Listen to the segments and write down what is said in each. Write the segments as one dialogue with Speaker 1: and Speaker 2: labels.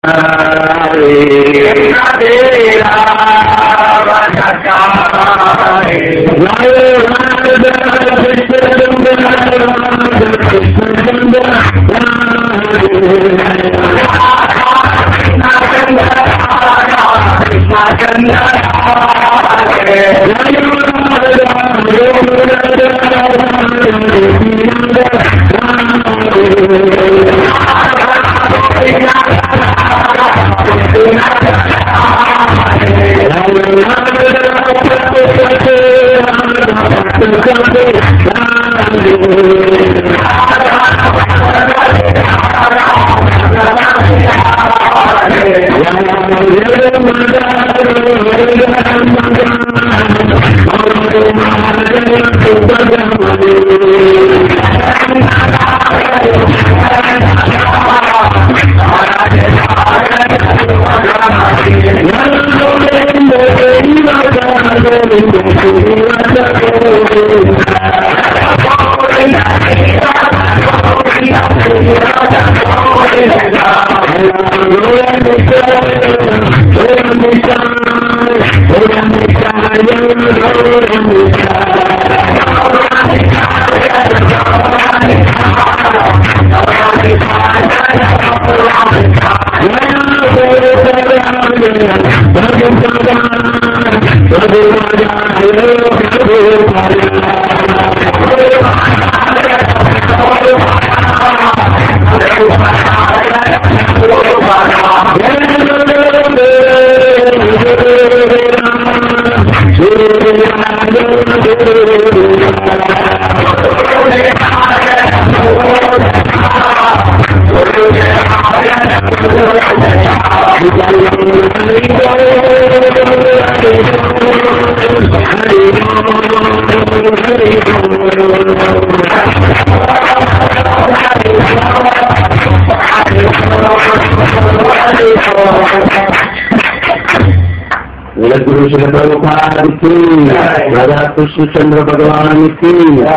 Speaker 1: జగద్గురు శ్రీ ప్రభుపాదికి రాధా కృష్ణ చంద్ర భగవానికి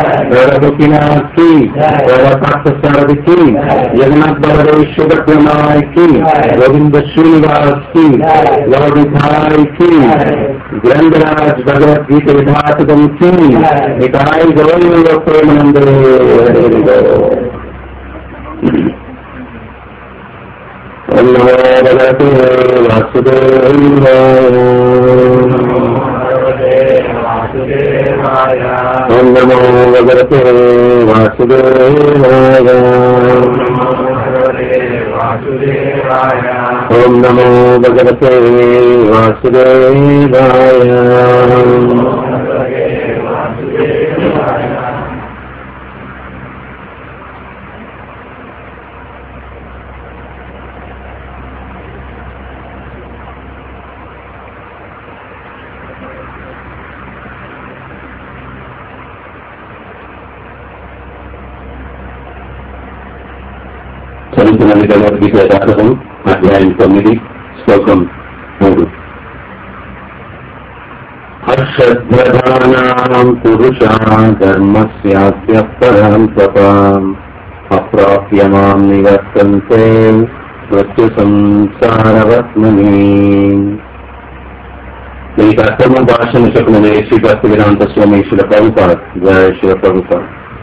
Speaker 1: గౌరవకినాథ్కి గౌరవపార్థసారథికి జగన్నాథ్ బలరేశ్వర ప్రణాయ్కి గోవింద శ్రీనివాస్కి గౌరవిధాయికి గ్రంథరాజ్ భగవద్గీత విధాతకంకి నికాయ గౌరవ ప్రేమనందరూ ఓం నమో భగవతే వాసుదేవాయ ఓం నమో భగవతే వాసుదేవాయ ఓం నమో భగవతే వాసుదేవాయ చదువుతున్నది భగవద్గీత శాసనం అధ్యాయం తొమ్మిది శ్లోకం మూడు అశ్రద్ధానాం పురుషా ధర్మస్యాస్య పరం తపాం అప్రాప్య మాం నివర్తంతే మృత్యు సంసారవత్మని ఈ కర్తమ భాషను చెప్పిన శ్రీకాస్త వేదాంత స్వామి శిల ప్రభుత్వ జయ శిల ప్రభుత్వ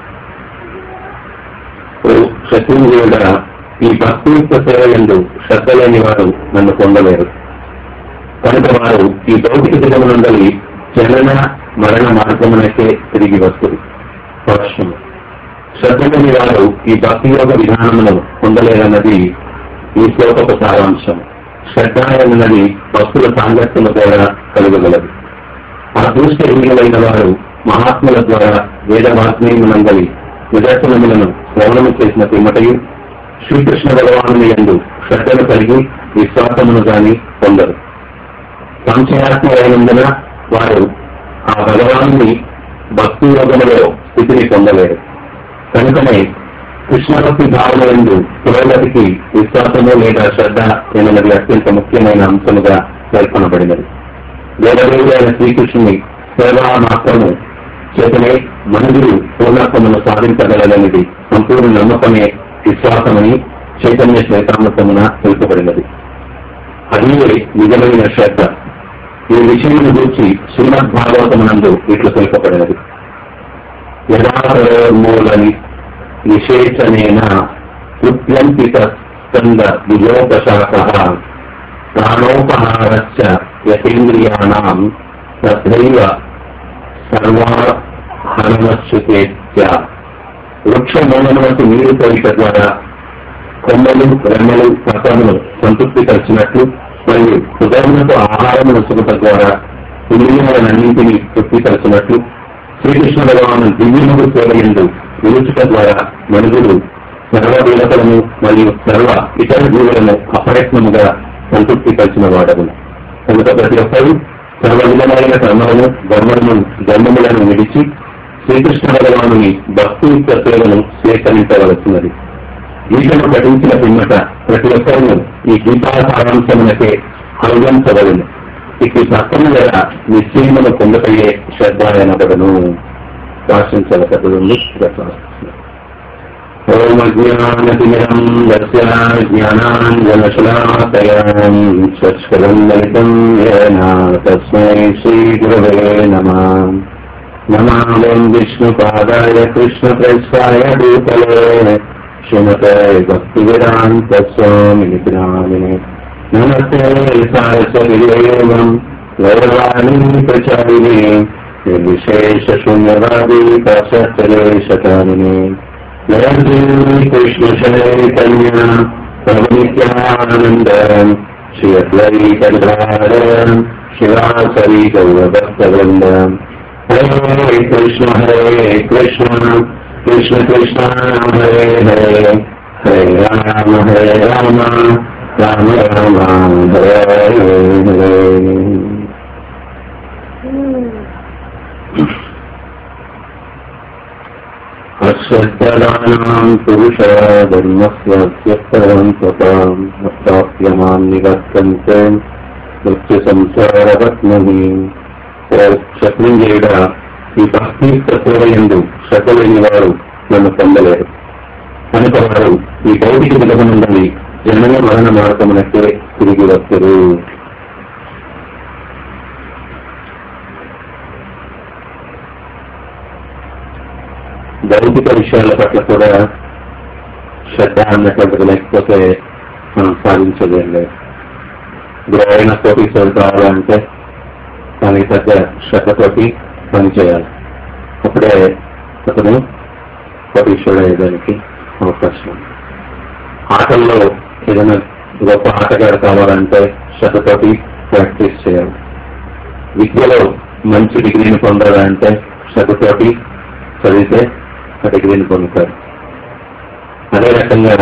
Speaker 1: శత్రుంజయుడ ఈ భక్తియుక్త సేవ ఎందు శ్రద్ధ లేని వారు నన్ను పొందలేరు కనుక వారు ఈ భౌతిక జగమునందలి జనన మరణ మార్గమునకే తిరిగి వస్తుంది స్పష్టం శ్రద్ధ లేని వారు ఈ భక్తి యోగ విధానమును పొందలేరన్నది ఈ శ్లోకపు సారాంశం శ్రద్ధ అన్నది భక్తుల సాంగత్యము ద్వారా కలుగగలదు ఆ దృష్ట ఇంగిలైన వారు మహాత్ముల ద్వారా వేద వాగ్నేయమునందలి నిదర్శనములను శ్రవణము చేసిన పిమ్మటయు శ్రీకృష్ణ భగవాను ఎందు శ్రద్ధను కలిగి విశ్వాసమును గాని పొందరు సంశయాత్మకైనందున వారు ఆ భగవాన్ని భక్తి యోగములో స్థితిని పొందలేరు కనుకనే కృష్ణభక్తి భావన ఎందు పురోగతికి విశ్వాసము లేదా శ్రద్ధ ఎన్నది అత్యంత ముఖ్యమైన అంశముగా పేర్కొనబడినది వేదదేవుడైన శ్రీకృష్ణుని సేవా మాత్రము చేతనే మనుషులు పూర్ణత్వమును సాధించగలదనేది సంపూర్ణ నమ్మకమే విశ్వాసమని చైతన్య శ్వేతామృతమున తెలుపబడినది అది నిజమైన శ్రద్ధ ఈ విషయం గురించి శ్రీమద్ భాగవతమునందు ఇట్లు తెలుపబడినది యథామూలని విశేషణేన ఉద్యంతిత స్కంద విలోకశాఖ ప్రాణోపహారశ్చ యతేంద్రియాణం తథైవ సర్వాహరణశ్రుతేత్య వృక్ష మూలములకు నీరు పోయిట ద్వారా కొమ్మలు రెమ్మలు రకములు సంతృప్తి పరిచినట్లు మరియు హృదయములకు ఆహారమును సుఖత ద్వారా ఇంద్రియాలన్నింటినీ తృప్తిపరచినట్లు శ్రీకృష్ణ భగవాను దివ్యముడు సేవయందు నిలుచుట ద్వారా మనుషులు సర్వ దేవతలను మరియు సర్వ ఇతర జీవులను అప్రయత్నముగా సంతృప్తిపరిచిన వాడము కనుక ప్రతి ఒక్కరూ సర్వ విధమైన కర్మలను ధర్మములను ధర్మములను విడిచి శ్రీకృష్ణ భగవానుని భక్తియుక్త సేవను స్వీకరించవలసినది గీతను పఠించిన పిమ్మట ప్రతి ఒక్కరూ ఈ గీతా సారాంశమునకే అనుగమించబడును ఇటు సత్వము గల నిశ్చయమును పొందకయ్యే శ్రద్ధ అనబడను భాషించాల కథలుంది ఓం అజ్ఞానతిమిరం దస్య జ్ఞానాంజనశలాకయం స్వచ్ఛలం లలితం ఏన తస్మై శ్రీగురవే నమః నమాం విష్ణుపాదాయ కృష్ణప్రస్థాయ భూతలే శ్రీమతే భక్తివేదాంత స్వామి నిద్రామిని నమస్తే సారస్వతిదేవం గౌరవాణి ప్రచారిణి నిర్విశేష శూన్యవాది కలేశకారిణి జయంతి కృష్ణ చైతన్య ప్రభునిత్యానంద శ్రీ అద్వైత శివాసరి గౌరభక్తవృంద హరే కృష్ణ హరే కృష్ణ కృష్ణ కృష్ణ హరే హరే హరే రామ హరే రామ రామ రామ హరే హరే అశ్రద్ధదానాం పురుష ధర్మస్య త్యక్తరం స్వతాం అప్రాప్యమాన్ నివర్తంతే మృత్యు సంసారవత్మని క్షత్రింజయుడ ఈ భక్తియుక్త సేవయందు శ్రద్ధ లేని వారు నన్ను పొందలేరు కనుక వారు ఈ భౌతిక విధమునందని జనన మరణ మార్గమునకే తిరిగి వస్తారు భౌతిక విషయాల పట్ల కూడా శ్రద్ధ అన్నటువంటిది లేకపోతే మనం సాధించలేం లేదు ఇప్పుడు ఎవరైనా కోటీశ్వరుడు కావాలంటే దానికి తగ్గ శ్రద్ధతోటి పని చేయాలి అప్పుడే అతను కోటీశ్వరుడు అయ్యేదానికి అవకాశం ఉంది. ఆటల్లో ఏదైనా గొప్ప ఆటగాడు కావాలంటే శ్రద్ధతోటి ప్రాక్టీస్ చేయాలి విద్యలో మంచి డిగ్రీని పొందాలంటే శ్రద్ధతోటి చదివితే ఆ డిగ్రీని పొందుతారు అదే రకంగా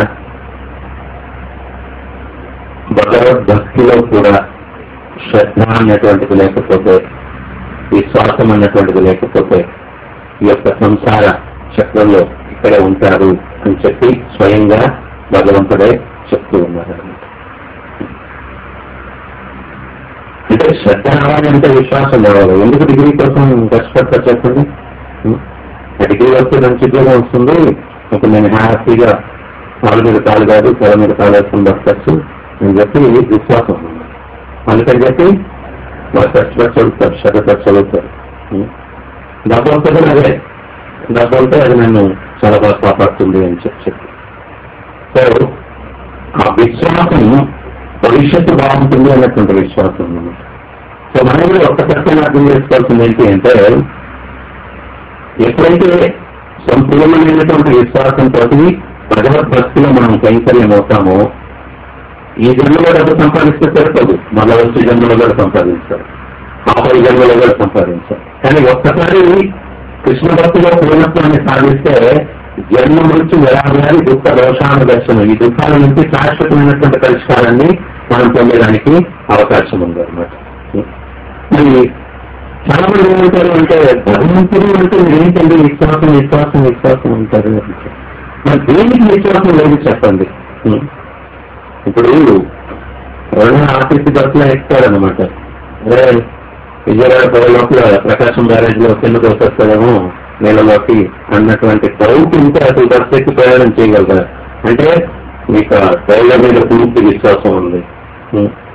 Speaker 1: భగవద్భక్తిలో కూడా శ్రద్ధ అన్నటువంటిది లేకపోతే విశ్వాసం అన్నటువంటిది లేకపోతే ఈ యొక్క సంసార చక్రంలో ఇక్కడే ఉంటారు అని చెప్పి స్వయంగా భగవంతుడే చెప్తూ ఉన్నారు అంటే శ్రద్ధ రావాలంటే విశ్వాసం రావాలి ఎందుకు డిగ్రీ కోసం కష్టపడతారు చెప్పండి ఆ డిగ్రీ వస్తే మంచి ఉద్యోగం వస్తుంది అప్పుడు నేను హ్యాపీగా కాలు మీద కాలు కాదు తల మీద కాలు వేసుకుని బతకచ్చు అని చెప్పి విశ్వాసం ఉంది అందుకని చెప్పి వాళ్ళు కష్టపడి చదువుతారు శ్రద్ధపడి చదువుతారు డబ్బు వస్తుంది అదే డబ్బు ఉంటే అది నన్ను చాలా బాగా కాపాడుతుంది అని చెప్పి చెప్పి సో ఆ విశ్వాసం భవిష్యత్తు బాగుంటుంది అన్నటువంటి విశ్వాసం అన్నమాట సో మనం కూడా ఒక్క చక్కని అర్థం చేసుకోవాల్సింది ఏంటి అంటే ఎప్పుడైతే సంపూర్ణమైనటువంటి విశ్వాసంతో భగవద్భక్తిలో మనం కైంకర్యం అవుతామో ఈ జన్మలో డబ్బు సంపాదిస్తే సరిపోదు మళ్ళా వచ్చే జన్మలో కూడా సంపాదించాలి ఆపై జన్మలో కూడా సంపాదించాలి కానీ ఒక్కసారి కృష్ణ భక్తిలో పూర్ణత్వాన్ని సాధిస్తే జన్మ నుంచి నిరాధారి దుఃఖ దోషాను దర్శనం ఈ దుఃఖాల నుంచి శాశ్వతమైనటువంటి పరిష్కారాన్ని మనం పొందడానికి అవకాశం ఉంది అనమాట మరి చాలా మంది ఏమంటారు అంటే భగవంతుడు అంటే ఏంటండి విశ్వాసం విశ్వాసం విశ్వాసం అంటారు మరి దేనికి విశ్వాసం లేదు చెప్పండి ఇప్పుడు ఎవరైనా ఆర్టీసీ బస్సులో ఎక్కుతారనమాట అదే విజయవాడ పోయే లోపల ప్రకాశం బ్యారేజ్ లో కిందకు వచ్చేస్తారేమో నీళ్ళలోకి అన్నటువంటి డౌట్ ఉంటే అసలు బస్సు ఎక్కి ప్రయాణం చేయగలరా అంటే మీకు ఆ డ్రైవర్ మీద పూర్తి విశ్వాసం ఉంది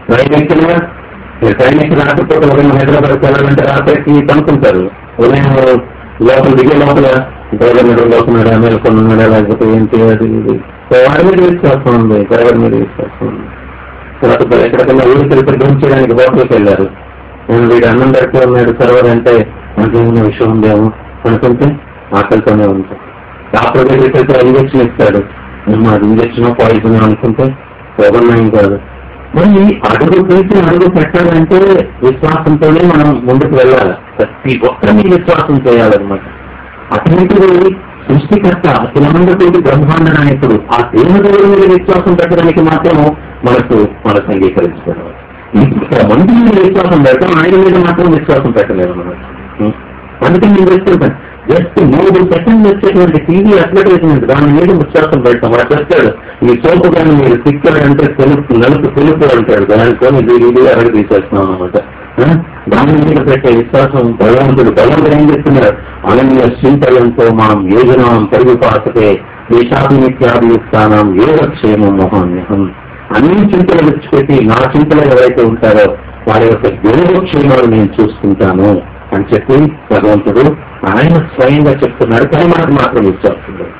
Speaker 1: ట్రైన్ ఎక్కినా మీరు ట్రైన్ ఎక్కి రాకపోతే ఉదయం హైదరాబాద్ వెళ్ళాలంటే రాత్రికి కనుక్కుంటారు ఉదయం లోపల దిగే లోపల డ్రైవర్ మీద లోపల మేల్కొని ఉన్నాడా లేకపోతే ఏంటి అది ఇది సో వాడి మీద విశ్వాసం ఉంది డ్రైవర్ మీద విశ్వాసం ఉంది తర్వాత ఎక్కడికన్నా ఊరికి వెళ్ళి డోన్ చేయడానికి లోపలికి వెళ్ళారు నేను వీడు అన్నం పెడుతూ ఉన్నాడు సర్వర్ అంటే మనకేమైనా విషయం ఉందేమో అనుకుంటే ఆకలితోనే ఉంటాం డాక్టర్ దగ్గరికి వెళ్తే ఇంజక్షన్ ఇస్తాడు ఏమో అది ఇంజక్షన్ పాయిజన్ అనుకుంటే నయం కాదు మరి అడుగు తీసి అడుగు పెట్టాలంటే విశ్వాసంతోనే మనం ముందుకు వెళ్ళాలి ప్రతి ఒక్కరిని విశ్వాసం చేయాలన్నమాట అటువంటిది సృష్టికర్త అఖిలమందతోటి బ్రహ్మాండ నాయకుడు ఆ దేవుడి మీద విశ్వాసం పెట్టడానికి మాత్రం మనకు మనకు అంగీకరించుకోవాలి ఇక్కడ మంది మీద విశ్వాసం పెడతాం ఆయన మీద మాత్రం విశ్వాసం పెట్టలేదు మనం అందుకని నేను చెప్తుంటాను జస్ట్ మూడు సెకండ్లు వచ్చేటువంటి టీవీ అడ్వర్టైజ్మెంట్ దాని మీద విశ్వాసం పెడతాం వాడు చెప్తాడు ఈ సోపు కానీ మీరు తిక్కాడు అంటే తెలుపు నలుపు తెలుపు అంటాడు దానితో ఇది ఇది అరగ తీసేస్తున్నాం అనమాట దాని మీద పెట్టే విశ్వాసం భగవంతుడు భగవంతుడు ఏం చెప్తున్నారు అనన్య చింతలంతో మనం యోజనం పరుగు పాసతే దేశాభినిత్యాభియుక్తానం యోగక్షేమం మహాన్యహం అన్ని చింతలు విడిచిపెట్టి నా చింతలు ఎవరైతే ఉంటారో వారి యొక్క యోగక్షేమాలు నేను చూసుకుంటాను అని చెప్పి భగవంతుడు ఆయన స్వయంగా చెప్తున్నాడు కానీ మనకు మాత్రం విశ్వాసం లేదు.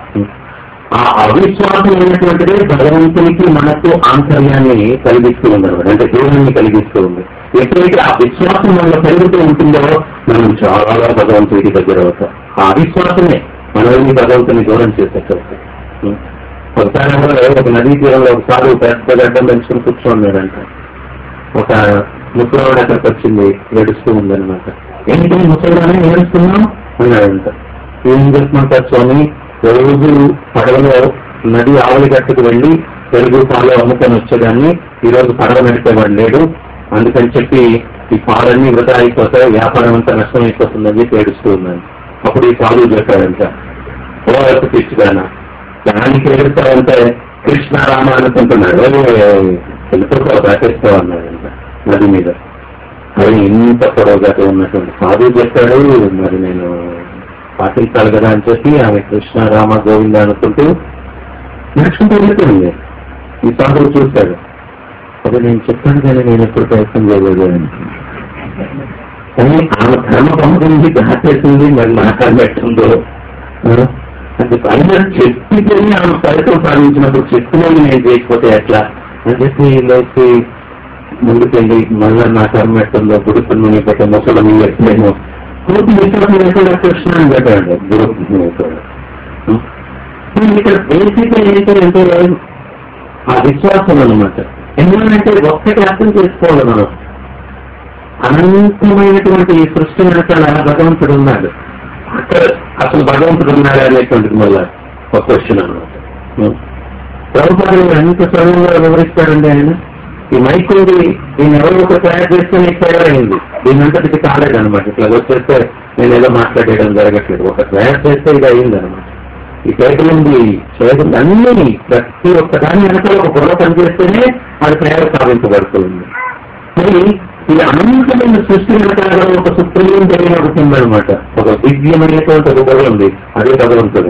Speaker 1: ఆ అవిశ్వాసం అయినటువంటిదే భగవంతునికి మనకు ఆంతర్యాన్ని కలిగిస్తూ ఉందన్నమాట అంటే దేవుని కలిగిస్తూ ఉంది ఎప్పుడైతే ఆ విశ్వాసం మనలో పెరుగుతూ ఉంటుందో మనం చాలా భగవంతుడికి దగ్గర అవుతాం ఆ అవిశ్వాసమే మనల్ని భగవంతుని దూరం చేసేటట్టు ఒకసారి కూడా ఒక నదీ తీరంలో ఒకసారి పెద్ద గడ్డం పెంచుకుని కూర్చోన్నాడంట ఒక ముసలివాడు అక్కడికి వచ్చింది ఏడుస్తూ ఉందన్నమాట ఏంటి ముసలివాడే ఏడుస్తున్నాం అన్నాడంట ఏం చేస్తున్నట్టు స్వామి రోజు పడవలో నది ఆవలి గట్టుకు వెళ్ళి పెరుగు పాలు అమ్ముకొని వచ్చేదాన్ని ఈ రోజు పడవ నడిపేవాడు లేడు అందుకని చెప్పి ఈ పాలన్నీ వృధా అయిపోతాయి వ్యాపారం అంతా నష్టం అయిపోతుందని చెప్పి ఏడుస్తూ ఉన్నాను అప్పుడు ఈ పాలు చెప్పాడంట ఓ యొక్క పిచ్చిదానా దానికి ఏడుస్తావంటే కృష్ణ రామ అనుకుంటున్నాడు వెళ్ళిపోతావు దాటేస్తావు అన్నాడంట నది మీద మరి ఇంత పొడవుగా ఉన్నటువంటి సాధువు చెప్పాడు మరి నేను పాటించాలి కదా అని చెప్పి ఆమె కృష్ణ రామ గోవింద అనుకుంటూ నడుచుకుంటూ వెళ్ళిపోయింది ఈ సాధువు చూశాడు అది నేను చెప్పాను కానీ నేను ఎప్పుడు ప్రయత్నం చేయలేదు అని కానీ ఆమె ధర్మ పంపింది దాటేసింది మరి మాట్లాడబెట్టిందో అది పైన చెప్పితేనే ఆమె ఫలితం సాధించినప్పుడు చెప్పినవి నేను చేయకపోతే ఎట్లా అని చెప్పి లేచి ముందుకెళ్ళి మళ్ళా నా కర్మ ఎట్టుందో గుడి ముని పెట్టే ముసలం ఎట్లేమో పూర్తి విశ్వాసం ఎక్కడ కృష్ణ అని పెట్టాడు గురు ఇక్కడ బేసిక్ ఏంటంటే ఆ విశ్వాసం అనమాట ఎందుకంటే ఒక్కటి అర్థం చేసుకోవాలి మనం అనంతమైనటువంటి ఈ సృష్టి వెనకాల భగవంతుడు ఉన్నాడు అక్కడ అసలు భగవంతుడు ఉన్నాడు అనేటువంటిది మళ్ళా ఒక క్వశ్చన్ అనమాట ప్రభుత్వాలు ఎంత సరళంగా వివరిస్తారండి ఆయన ఈ మైక్ ఉంది దీన్ని ఎవరో ఒక తయారు చేస్తే తయారైంది దీని అంతటికి కాలేదనమాట ఇట్లా వచ్చేస్తే నేను ఏదో మాట్లాడేయడం జరగట్లేదు ఒక తయారు చేస్తే ఇది అయిందనమాట ఈ చేతులు ఉంది చేతులు అన్ని ప్రతి ఒక్క దాని వెనకాల ఒక గొడవ పనిచేస్తేనే అది తయారు సాధించబడుతుంది మరి ఇది అనంతమైన సృష్టి వెనకాల ఒక సుప్రీం జరిగిన ఒకటి ఉందన్నమాట ఒక దివ్యమైనటువంటి ఒక గొడవ ఉంది అదే భగవంతుడు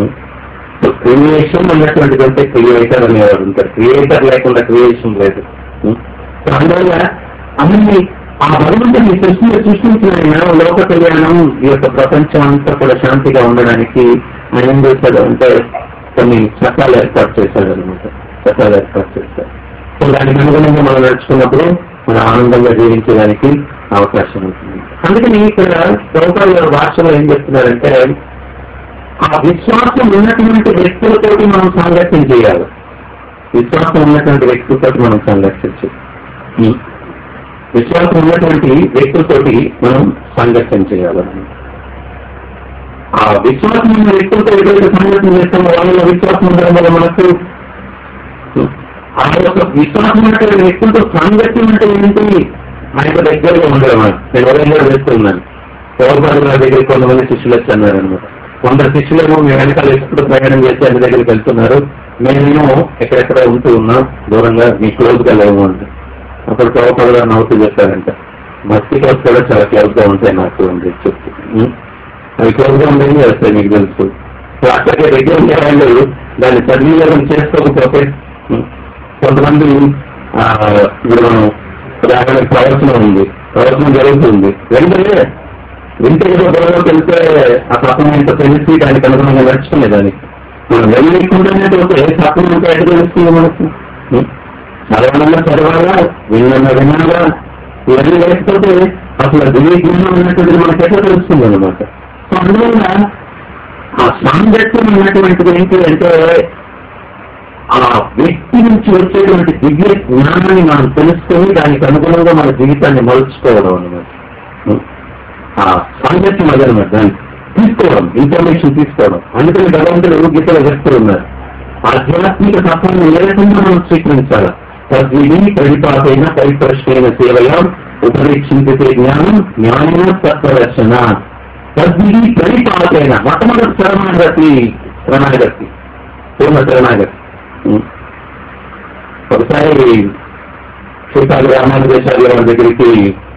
Speaker 1: క్రియేషన్ అన్నటువంటిది అంటే క్రియేటర్ అనేవాడు ఉంటారు క్రియేటర్ లేకుండా క్రియేషన్ లేదు సో అందువల్ల అన్ని ఆ భగవంతుని సృష్టిని సృష్టించిన ఆయన లోక కళ్యాణం ఈ యొక్క ప్రపంచం అంతా కూడా శాంతిగా ఉండడానికి ఆయన ఏం చేశాడు అంటే కొన్ని చట్టాలు ఏర్పాటు చేశాడు అనమాట చట్టాలు ఏర్పాటు చేశాడు సో దానికి అనుగుణంగా మనం నడుచుకున్నప్పుడు మనం ఆనందంగా జీవించడానికి అవకాశం ఉంటుంది అందుకని ఇక్కడ ప్రభుత్వ భాషలో ఏం చెప్తున్నారంటే ఆ విశ్వాసం ఉన్నటువంటి వ్యక్తులతోటి మనం సంఘర్షణ చేయాలి విశ్వాసం ఉన్నటువంటి వ్యక్తులతో మనం సంఘర్షించు విశ్వాసం ఉన్నటువంటి వ్యక్తులతోటి మనం సంఘర్షణ చేయాలి ఆ విశ్వాసం ఉన్న వ్యక్తులతో ఎప్పుడైతే సంఘర్షణ చేస్తామో వాళ్ళ విశ్వాసం ఉండడం వల్ల మనకు ఆ యొక్క విశ్వాసం ఉన్నటువంటి వ్యక్తులతో సంఘర్షణ అంటే ఏంటి ఆయన దగ్గరగా ఉండడం నేను ఉదయంగా వేస్తున్నాను పౌర్వాడు గారి దగ్గర కొంతమంది శిష్యులు వచ్చి అన్నారు అనమాట కొందరు శిష్యులేమో మీ వెనకాల ఎప్పుడు ప్రయాణం చేసి ఆయన దగ్గరికి వెళ్తున్నారు మేమేమో ఎక్కడెక్కడ ఉంటూ ఉన్నాం దూరంగా మీ క్లోజ్ గా లేవు అంటే అప్పుడు ప్రభుత్వాలు గారు నవ్వుతూ చెప్పారంట మస్తికోస్ కూడా చాలా క్లోజ్ గా ఉంటాయి నాకు అని చెప్పి చెప్పి ఉం? అవి క్లోజ్ గా ఉండేవి వస్తాయి మీకు తెలుసు సో అక్కడికి దగ్గర ఉండే వాళ్ళు దాన్ని సద్వినియోగం చేసుకోకపోతే ఉం? కొంతమంది ఆ, ఇప్పుడు మనం ఉదాహరణకు ప్రవచనం ఉంది ప్రవచనం జరుగుతుంది వెంటనే వింటే ఏదో గొడవలోకి వెళ్తే ఆ తత్వం ఏంటో తెలిసి దానికి అనుగుణంగా నడుచుకునే దానికి మనం వెళ్ళకుండానే పోతే తత్వం అంటే ఎక్కడ తెలుస్తుంది మనకు ఉం? చదవాలన్నా చదవాలా విన్నా వినాలా ఇవన్నీ లేకపోతే అసలు దివ్య జ్ఞానం ఉన్నటువంటిది మనకి ఎట్లా తెలుస్తుంది అనమాట సో అందువల్ల ఆ సాంగత్యం ఉన్నటువంటిది ఏంటి అంటే ఆ వ్యక్తి నుంచి వచ్చేటువంటి దివ్య జ్ఞానాన్ని మనం తెలుసుకొని దానికి అనుగుణంగా మన జీవితాన్ని మలుచుకోవడం అనమాట ఉం? ఆ సాంగత్యం అదనమాట దాన్ని తీసుకోవడం ఇన్ఫర్మేషన్ తీసుకోవడం అందుకని భగవంతుడు గీతలో చెప్తూ ఉన్నారు ఆధ్యాత్మిక తత్వాన్ని ఏ రకంగా మనం స్వీకరించాలి తద్విధి పరిపాతైన పరిపరిష్కైన సేవయ ఉపరీక్షించే జ్ఞానం జ్ఞాన తత్వదర్శన తద్విధి పరిపాతైన మొట్టమొదటి శరణాగతి శరణాగతి పూర్ణ శరణాగతి ఉం. ఒకసారి శ్రీకాళ రామానుజాచార్య వారి దగ్గరికి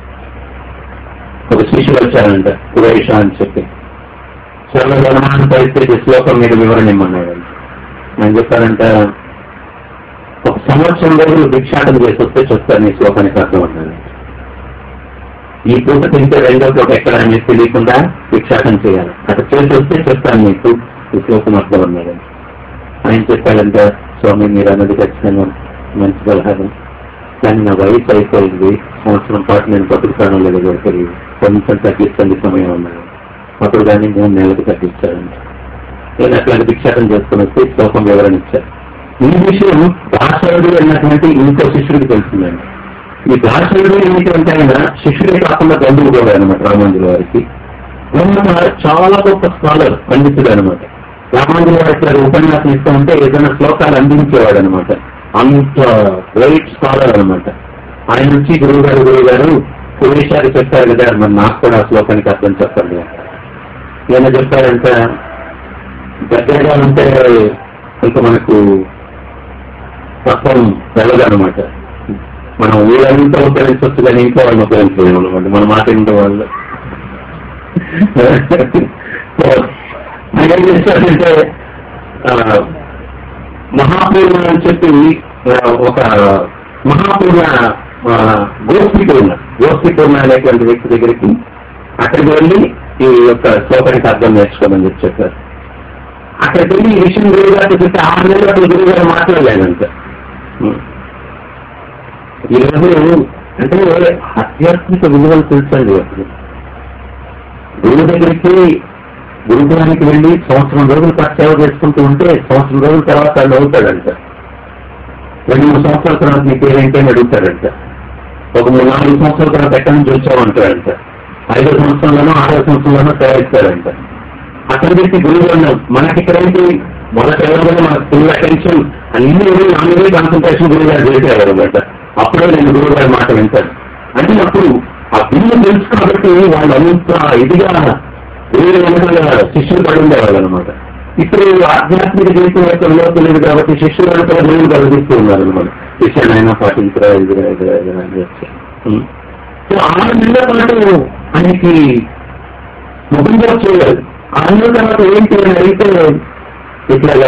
Speaker 1: ఒక శిష్యుడు వచ్చారంట కురేష అని చెప్పి సర్వధర్మాన్ని పరిస్థితి శ్లోకం మీద వివరణ ఇమ్మన్నాడు నేను చెప్పారంట ఒక సంవత్సరం రోజులు భిక్షాటం చేసి వస్తే చెప్తాను ఈ శ్లోకానికి అర్థం అన్నాను ఈ పూట తింటే రెండో పూట ఎక్కడ అని తెలియకుండా భిక్షాటం చేయాలి అక్కడ చేసి వస్తే చెప్తాను మీకు ఈ శ్లోకం అర్థం అన్నాడు ఆయన చెప్పాడంటే స్వామి మీరు అన్నది ఖచ్చితంగా మంచి సలహాలు కానీ నా వయసు అయిపోయింది సంవత్సరం పాటు నేను బతుకుతాను లేదో తెలియదు కొంచెం తగ్గిస్తుంది సమయం అన్నాడు అప్పుడు దాన్ని మూడు నెలలకు తగ్గించాడంట నేను అట్లాంటి భిక్షాటం చేసుకుని వచ్చి శ్లోకం వివరణ ఇచ్చారు ఈ విషయం దాసరుడు అన్నటువంటి ఇంకో శిష్యుడికి తెలుస్తుందండి ఈ దాసరుడు ఏంటంటే ఆయన శిష్యుడే కాకుండా బంధువు కూడా అనమాట రామాంజుల వారికి బ్రహ్మ చాలా గొప్ప స్కాలర్ పండితుడు అనమాట రామాంజుల వారి ఇట్లా ఉపన్యాసం ఇస్తూ ఉంటే ఏదైనా శ్లోకాలు అందించేవాడు అనమాట అంత గ్రేట్ స్కాలర్ అనమాట ఆయన నుంచి గురువు గారు గురువు గారు సురేషారు చెప్పారు కదా మరి నాకు కూడా ఆ శ్లోకానికి అర్థం చెప్పండి ఈయన చెప్పారంటే దగ్గరగా ఉంటే ఇంకా మనకు తత్వం వెళ్ళదన్నమాట మనం ఊరంతా ఉపయోగించవచ్చు కానీ ఇంట్లో వాళ్ళని ఉపయోగించలేము అనమాట మన మాట ఇంట్లో వాళ్ళు సో, ఆయన ఏం చేశారంటే ఆ, మహాపూర్ణ అని చెప్పి ఆ, ఒక మహాపూర్ణ ఆ, గోష్ఠిపూర్ణ గోష్ఠిపూర్ణ అనేటువంటి వ్యక్తి దగ్గరికి అక్కడికి వెళ్ళి ఈ యొక్క శ్లోకానికి అర్థం నేర్చుకోమని చెప్పి చెప్పారు అక్కడికి వెళ్ళి ఈ విషయం గురువు గారికి చెప్తే ఆరు నెలలు అసలు గురువు గారు మాట్లాడలేదంట ఈరోజు అంటే ఆధ్యాత్మిక విలువలు తెలుసండి అసలు గురువు దగ్గరికి గురుకులానికి వెళ్ళి సంవత్సరం రోజుల పాటు సేవ చేసుకుంటూ ఉంటే సంవత్సరం రోజుల తర్వాత వాళ్ళు అవుతాడంట రెండు మూడు సంవత్సరాల తర్వాత నీ పేరేంటి అని అడుగుతాడంట ఒక మూడు నాలుగు సంవత్సరాల తర్వాత ఎక్కడి నుంచి వచ్చావంటాడంట ఐదో సంవత్సరంలోనో ఆరో సంవత్సరంలోనో సేవ ఇస్తాడంట అక్కడి నుంచి గురువు అన్నాం మనకి ఇక్కడేంటి మొదట ఎవరైనా మనకు ఫుల్ అటెన్షన్ అన్ని నా మీదే కాన్సన్ట్రేషన్ గురువు గారు చేసేవారు అనమాట అప్పుడే నేను గురువు గారి మాట వింటాను అంటే అప్పుడు ఆ బిల్లు తెలుసు కాబట్టి వాళ్ళు అంత ఇదిగా వేరే వెనకాల శిష్యులు పడి ఉండేవాళ్ళు అనమాట ఇప్పుడు ఆధ్యాత్మిక జీవితం యొక్క విలువ తెలియదు కాబట్టి శిష్యులు వెనకాల గురువులు కలిగిస్తూ ఉన్నారు అనమాట శిష్యునైనా పాటించరా ఇదిరా ఇదిరా ఇదిరా అని చెప్పి ఉం. సో ఆరు నెలల పాటు ఆయనకి ముఖంగా చేయలేదు ఆరు నెలల తర్వాత ఏంటి అని అయితే ఇట్లాగా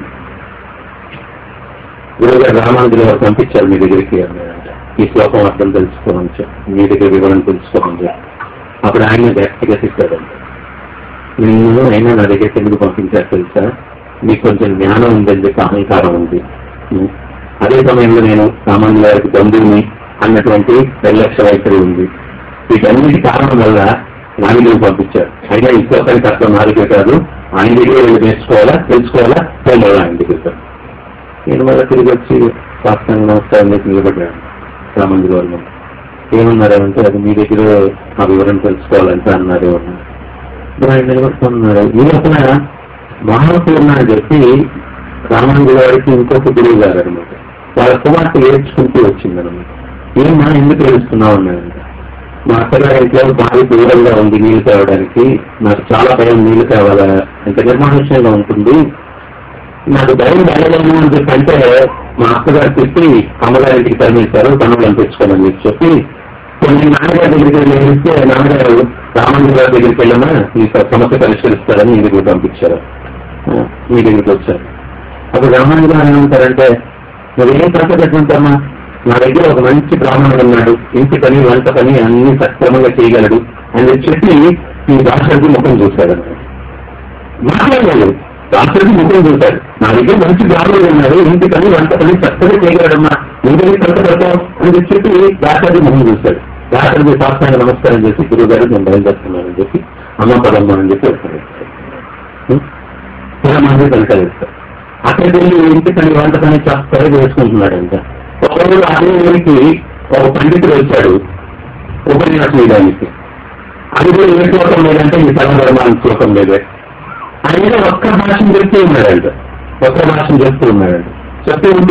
Speaker 1: గురువుగారు రామానుజులు వారు పంపించారు మీ దగ్గరికి అన్నారంట ఈ శ్లోకం అర్థం తెలుసుకోమని చెప్పి మీ దగ్గర వివరణ తెలుసుకోమని చెప్పి అప్పుడు ఆయన గట్టిగా తిట్టాడంట నిన్ను అయినా నా దగ్గరికి ఎందుకు పంపించారు తెలుసా మీకు కొంచెం జ్ఞానం ఉందని చెప్పి అహంకారం ఉంది ఉం. అదే సమయంలో నేను సామాన్య వారికి బంధువుని అన్నటువంటి నిర్లక్ష్య వైఖరి ఉంది వీటన్నిటి కారణం వల్ల నాని నువ్వు పంపించారు అయినా ఈ శ్లోకానికి అర్థం నాలుగే కాదు ఆయన దగ్గర వెళ్ళి నేర్చుకోవాలా తెలుసుకోవాలా పోవాలా ఆయన దగ్గర నేను మళ్ళీ తిరిగి వచ్చి శాస్త్రంగా నమస్కారం చేసి నిలబడ్డాను రామంజుల వాళ్ళు ఏమన్నారంటే అది మీ దగ్గర ఆ వివరణ తెలుసుకోవాలంటే అన్నారు ఇప్పుడు ఆయన నిలబడుతున్నారు ఈ లోపల మహాపూర్ణ అని చెప్పి రామానుజు గారికి ఇంకొక గురువు గారు అనమాట వాళ్ళ కుమార్తె ఏడ్చుకుంటూ వచ్చిందనమాట ఏమా ఎందుకు ఏడుస్తున్నావు అన్నారంట మా అత్తగారి ఇంట్లో బావి దూరంగా ఉంది నీళ్లు తేవడానికి నాకు చాలా భయం నీళ్లు తేవాలా ఎంత నిర్మానుష్యంగా ఉంటుంది నాకు భయం వెళ్ళలేము అని చెప్పి అంటే మా అత్తగారు చెప్పి అమ్మగారింటికి తరలించారు పనులను తెచ్చుకోమని చెప్పి చెప్పి కొన్ని నాన్నగారి దగ్గరికి వెళ్ళి ఏడిస్తే నాన్నగారు రామంజు గారి దగ్గరికి వెళ్ళమా ఈ సమస్య పరిష్కరిస్తారని మీ దగ్గరికి పంపించారు ఆ, మీ దగ్గరికి వచ్చారు అప్పుడు రామాంజు గారు ఏమంటారంటే నువ్వేం కష్టపెట్టుంటామా నా దగ్గర ఒక మంచి బ్రాహ్మణుడు ఉన్నాడు ఇంటి పని వంట పని అన్ని సక్రమంగా చేయగలడు అని చెప్పి ఈ దాశరథి ముఖం చూశాడు అన్నమాట. మాట్లాడలేదు దాశరథి ముఖం చూశాడు నా దగ్గర మంచి బ్రాహ్మణుడు ఉన్నాడు ఇంటి పని వంట పని చక్కగా చేయగలడమ్మా నువ్వు కష్టపడతావు అని చెప్పి దాశరథి ముఖం చూశాడు దాశరథి శాస్త్రానికి నమస్కారం చేసి గురువు గారు నేను బయలుదేరుతున్నానని చెప్పి అమ్మ పదమ్మ అని చెప్పి వెళ్తాను చాలా మంది కనుకలిస్తారు అక్కడికి వెళ్ళి ఇంటి పని వంట పని చక్కగా చేసుకుంటున్నాడు ఇంకా ఒకరోజు అదే ఊరికి ఒక పండితుడు వచ్చాడు ఉపన్యాసం ఇవ్వడానికి అది కూడా ఏ శ్లోకం లేదంటే ఈ సర్వధర్మానికి శ్లోకం లేదే ఆయన ఒక్క భాషను చెప్తూ ఉన్నాడంట ఒక్క భాషను చెప్తూ ఉన్నాడంట చెప్తూ ఉంటే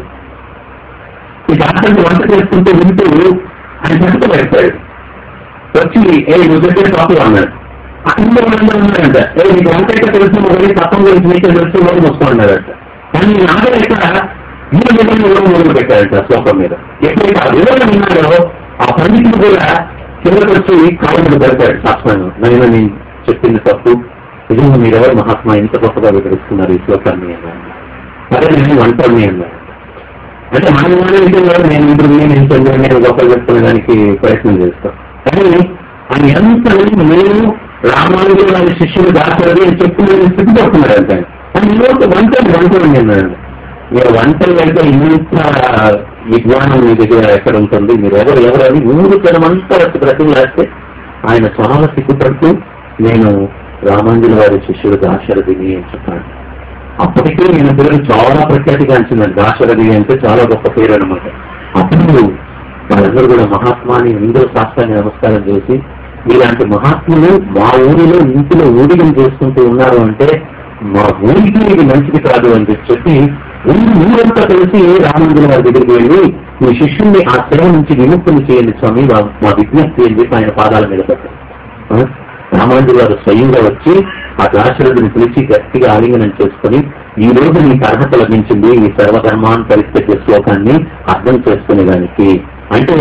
Speaker 1: ఈ డాక్టర్ని వంట చేసుకుంటూ వింటూ ఆయన చెప్తూ పెట్టాడు వచ్చి ఏ నువ్వు చెప్పే టాపిక్ అన్నాడు అక్కడ వాళ్ళందరూ ఉన్నారంట ఏ నీకు వంట అయితే తెలుసు మొదటి తప్పం గురించి నీకే తెలుసు మొదలు మూసుకున్నాడంట కానీ నాగర్ ఇక్కడ ఈ విధంగా వివరణ మొదలు పెట్టాడంట ఆ శ్లోకం మీద ఎప్పుడైతే ఆ వివరణ విన్నాడో ఆ పండితుడు కూడా కిందకు వచ్చి కాళ్ళ మీద పెడతాడు శాస్త్రాన్ని నేను నేను చెప్పింది తప్పు నిజంగా మీరెవరు మహాత్మా ఎంత గొప్పగా వివరిస్తున్నారు ఈ శ్లోకాన్ని అన్నాడు అదే నేను వంటని అన్నాడు అంటే మన విధంగా నేను ఇంటర్వ్యూ నేను చదివాను నేను గొప్ప చెప్తున్న దానికి ప్రయత్నం చేస్తాను కానీ ఆయన ఎంత నేను రామానుజు వారి శిష్యుడు దాచరది అని చెప్పి నేను స్థితి పడుతున్నాడు అంటే కానీ ఈరోజు వంటలు వంటలు అన్నాడు మీరు వంటలు అయితే ఇంత విజ్ఞానం మీ దగ్గర ఎక్కడ ఉంటుంది మీరు ఎవరు ఎవరు అని ఊరు జనమంతా బ్రతిలాస్తే ఆయన చాలా సిగ్గుపడుతూ నేను రామాంజుల వారి శిష్యుడు దాశరథిని అని చెప్పాను అప్పటికే ఈయన పేరు చాలా ప్రఖ్యాతిగాంచిందండి దాశరథి అంటే చాలా గొప్ప పేరు అనమాట అప్పుడు వాళ్ళందరూ కూడా మహాత్మాని అందరూ శాస్త్రాన్ని నమస్కారం చేసి ఇలాంటి మహాత్ములు మా ఊరిలో ఇంటిలో ఊడిగం చేసుకుంటూ ఉన్నారు అంటే మా ఊరికి ఇది మంచిది కాదు అని చెప్పి ఊరు ఊరంతా కలిసి రామాంజుల వారి దగ్గరికి వెళ్ళి మీ శిష్యుల్ని ఆ సేవ నుంచి విముక్తులు చేయండి స్వామి మా- మా విజ్ఞప్తి అని చెప్పి ఆయన పాదాల మీద పెట్టారు ఆ? రామానుజు గారు స్వయంగా వచ్చి ఆ దాశరథుని పిలిచి గట్టిగా ఆలింగనం చేసుకుని ఈ రోజు నీకు అర్హత లభించింది ఈ సర్వధర్మాన్ని పరిస్థితి శ్లోకాన్ని అర్థం చేసుకునే దానికి అంటే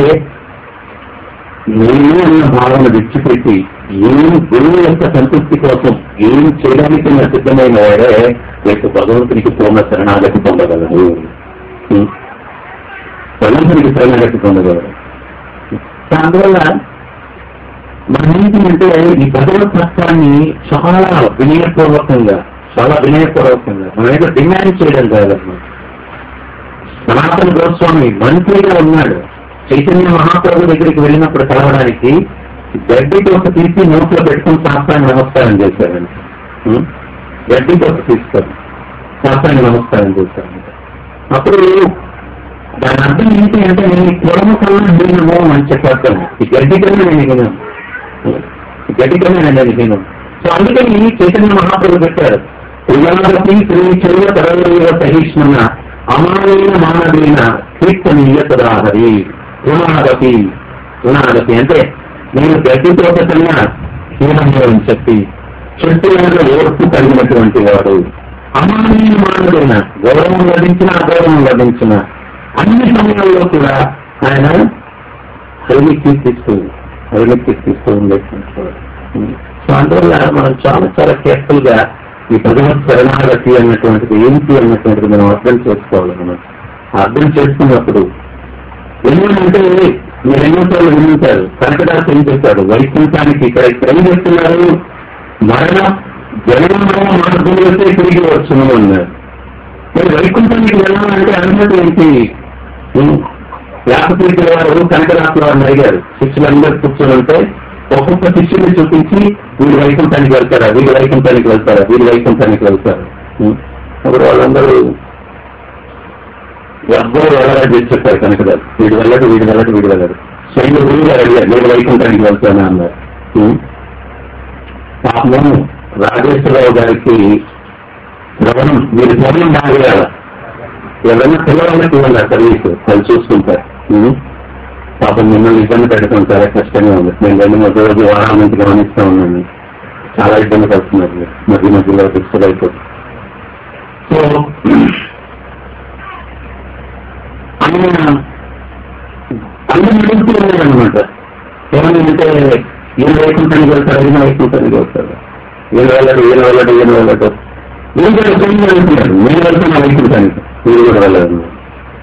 Speaker 1: నేను అన్న భావన విడిచిపెట్టి ఏం గురువు యొక్క సంతృప్తి కోసం ఏం చేయడానికి నా సిద్ధమైన వాడే రేపు భగవంతునికి పూర్ణ శరణాగతి పొందగలడు ఉం. భగవంతునికి శరణాగతి పొందగలడు అందువల్ల మనం ఏంటంటే ఈ భగవత్ తత్వాన్ని చాలా వినయపూర్వకంగా చాలా వినయపూర్వకంగా మనం ఏదో డిమాండ్ చేయడం కాదన్నమాట సనాతన గోస్వామి మంత్రిగా ఉన్నాడు చైతన్య మహాప్రభు దగ్గరికి వెళ్ళినప్పుడు కలవడానికి గడ్డి దోశ తీసి నోట్లో పెట్టుకుని శాస్త్రాన్ని నమస్కారం చేశారండి ఉం? గడ్డి దోశ తీసుకొని శాస్త్రాన్ని నమస్కారం చేశారంట అప్పుడు దాని అర్థం ఏంటి అంటే నేను ఈ కులము కన్నా హీనము అని చెప్పాను ఈ గడ్డి కన్నా నేను హీనం ఈ గడ్డి కన్నా నేను హీనం సో అందుకని చైతన్య మహాప్రభు పెట్టారు ఉల్లాదపి శ్రీ చైవ తరవేవ సహిష్ణున అమానీయ మానవీన కీర్తనీయ తదాహరి రుణాదపి రుణాదపి అంటే నేను గడ్డి తోట కన్నా హీనంగా అని చెప్పి చెట్టు మీద ఓర్పు కలిగినటువంటి వాడు అమానీయ మానవైన గౌరవం లభించిన అగౌరవం లభించిన అన్ని సమయాల్లో కూడా ఆయన హరిని కీర్తిస్తూ హరిని కీర్తిస్తూ ఉండేటువంటి వాడు. సో అందువల్ల మనం చాలా చాలా కేర్ఫుల్ గా ఈ భగవత్ శరణాగతి అన్నటువంటిది ఏంటి అన్నటువంటిది మనం అర్థం చేసుకోవాలి మనం అర్థం చేసుకున్నప్పుడు ఏమేమంటే మీరు ఎన్నోసార్లు వినుంటారు కనకదాస్ ఏం చెప్పాడు వైకుంఠానికి ఇక్కడ ఇక్కడ ఏం చెప్తున్నారు మరణ జన్మ మార్గంలోనే తిరిగి వచ్చును అన్నారు మరి వైకుంఠానికి వెళ్ళాలంటే అనుమతి ఏంటి వ్యాపపీఠుల వారు కనకదాసుల వారిని అడిగారు శిష్యులందరూ కూర్చొని ఉంటే ఒక్కొక్క శిష్యుని చూపించి వీళ్ళు వైకుంఠానికి వెళ్తారా వీళ్ళు వైకుంఠానికి వెళ్తారా వీళ్ళు వైకుంఠానికి వెళ్తారు ఉం. అప్పుడు వాళ్ళందరూ ఎవ్వరు వెళ్ళరా చేసి చెప్పారు కనకదాసు వీడు వెళ్ళడు వీడు వెళ్ళడు వీడు వెళ్ళడు స్వయంగా గురువు గారు అడిగారు నేను వైకుంఠానికి వెళ్తానా అన్నారు ఉం. పాపము రాజేశ్వరరావు గారికి శ్రవణం మీరు శ్రవణం బాగా ఎవరైనా పిల్లవాళ్ళకి ఇవ్వండి సర్వీస్ వాళ్ళు చూసుకుంటారు ఉం. పాపం మిమ్మల్ని ఇబ్బంది పెట్టడం చాలా కష్టంగా ఉంది నేను రెండు మూడు రోజు వారాల నుంచి గమనిస్తా ఉన్నాను చాలా ఇబ్బంది పడుతున్నారు మీరు. మధ్య మధ్యలో డిస్టర్బ్ అయిపోతుంది సో ఆయన అందరూ అడుగుతూ ఉన్నారు అనమాట ఏమని అంటే ఈయన వైకుంఠానికి వెళ్తారు ఈయన వైకుంఠానికి వెళ్తారు ఈయన వెళ్ళడు ఈయన వెళ్ళడు ఈయన వెళ్ళడు మీరు కూడా ఎప్పుడైనా వెళ్తున్నారు మీరు వెళ్తున్నా వైకుంఠానికి మీరు కూడా వెళ్ళదు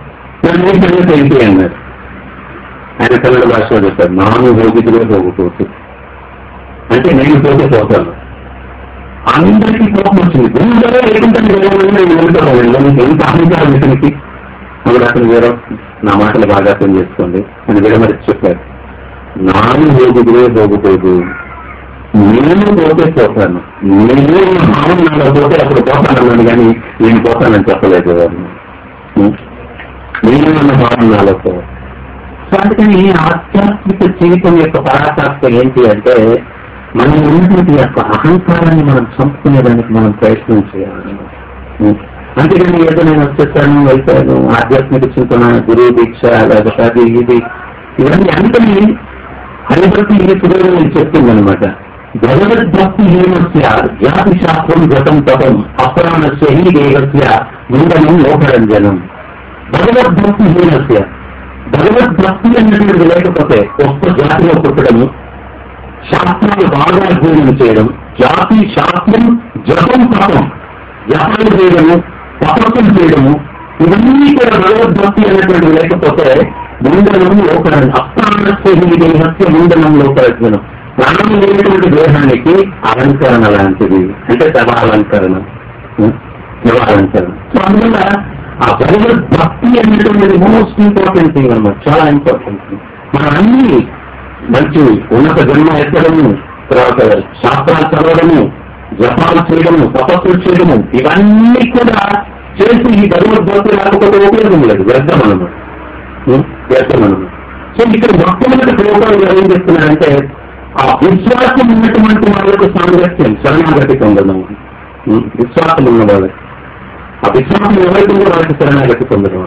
Speaker 1: కానీ సంగతి ఏంటి అన్నారు ఆయన కన్నడ భాషలో చెప్పారు నాను భోగితులే పోకపోతు అంటే నేను పోతే పోతాను అందరికీ కోపం వచ్చింది గుండెలో లేకుంటే నేను వెళ్తాను ఎంత అహంకారం ఇతనికి అప్పుడు అతను వేరే నా మాటలు బాగా అర్థం చేసుకోండి అని విడమరిచి చెప్పారు నాను భోగితులే పోకపోదు నేను పోతే పోతాను నేను భావం నాలో పోతే అప్పుడు పోతానన్నాను కానీ నేను పోతానని చెప్పలేదు ఉం? నేను అన్న భావం నాలో పోవాలి సో అందుకని ఆధ్యాత్మిక జీవితం యొక్క పరాకాష్ట ఏంటి అంటే మనం ఉన్నటువంటి యొక్క అహంకారాన్ని మనం చంపుకునేదానికి మనం ప్రయత్నం చేయాలి ఉం. అంతేగాని ఏదో నేను వచ్చేసాను వెళ్తాను ఆధ్యాత్మిక చింతన గురువు దీక్ష లేకపోతే అది ఇది ఇవన్నీ అంతని హరిభక్తి ఈశ్వరుడు నేను చెప్తుంది అనమాట భగవద్భక్తి హీనస్య జాతి శాస్త్రం గతం తపం అప్రాణస్య హీ దేహస్య ముందనం లోకరంజనం భగవద్భక్తి హీనస్య భగవద్భక్తి అన్నటువంటి లేకపోతే ఒక్క జాతిలో పుట్టడము శాస్త్రాలు బాగా అధ్యయనం చేయడం జాతి శాస్త్రం జపం తపం జపాలు చేయడము తపస్సులు చేయడము ఇవన్నీ కూడా భగవద్భక్తి అనేటువంటి లేకపోతే ముందనం లోకరం అప్రాణస్య హీ దేహస్య ముందనం లోకరజ్ఞనం ప్రాణం లేనటువంటి దేహానికి అలంకరణ లాంటిది అంటే శవాలంకరణ ఉం? శవాలంకరణ సో అందువల్ల ఆ భగవద్భక్తి అనేటువంటిది మోస్ట్ ఇంపార్టెంట్ థింగ్ అన్నమాట చాలా ఇంపార్టెంట్ థింగ్ మనం అన్ని మంచి ఉన్నత జన్మ ఎత్తడము తర్వాత శాస్త్రాలు చదవడము జపాలు చేయడము తపస్సులు చేయడము ఇవన్నీ కూడా చేసి ఈ భగవద్భక్తి లేకపోతే ఉపయోగం లేదు వ్యర్థం అన్నమాట ఉం? వ్యర్థం అన్నమాట సో ఇక్కడ మొట్టమొదటి శ్లోకాలు ఏం చెప్తున్నారంటే ఆ విశ్వాసం ఉన్నటువంటి వాళ్ళకు సాంగత్యం శరణాగతి పొందడం ఉం? విశ్వాసం ఉన్న వాళ్ళకి ఆ విశ్వాసం ఎవరికి ఉందో వాళ్ళకి శరణాగతి పొందడం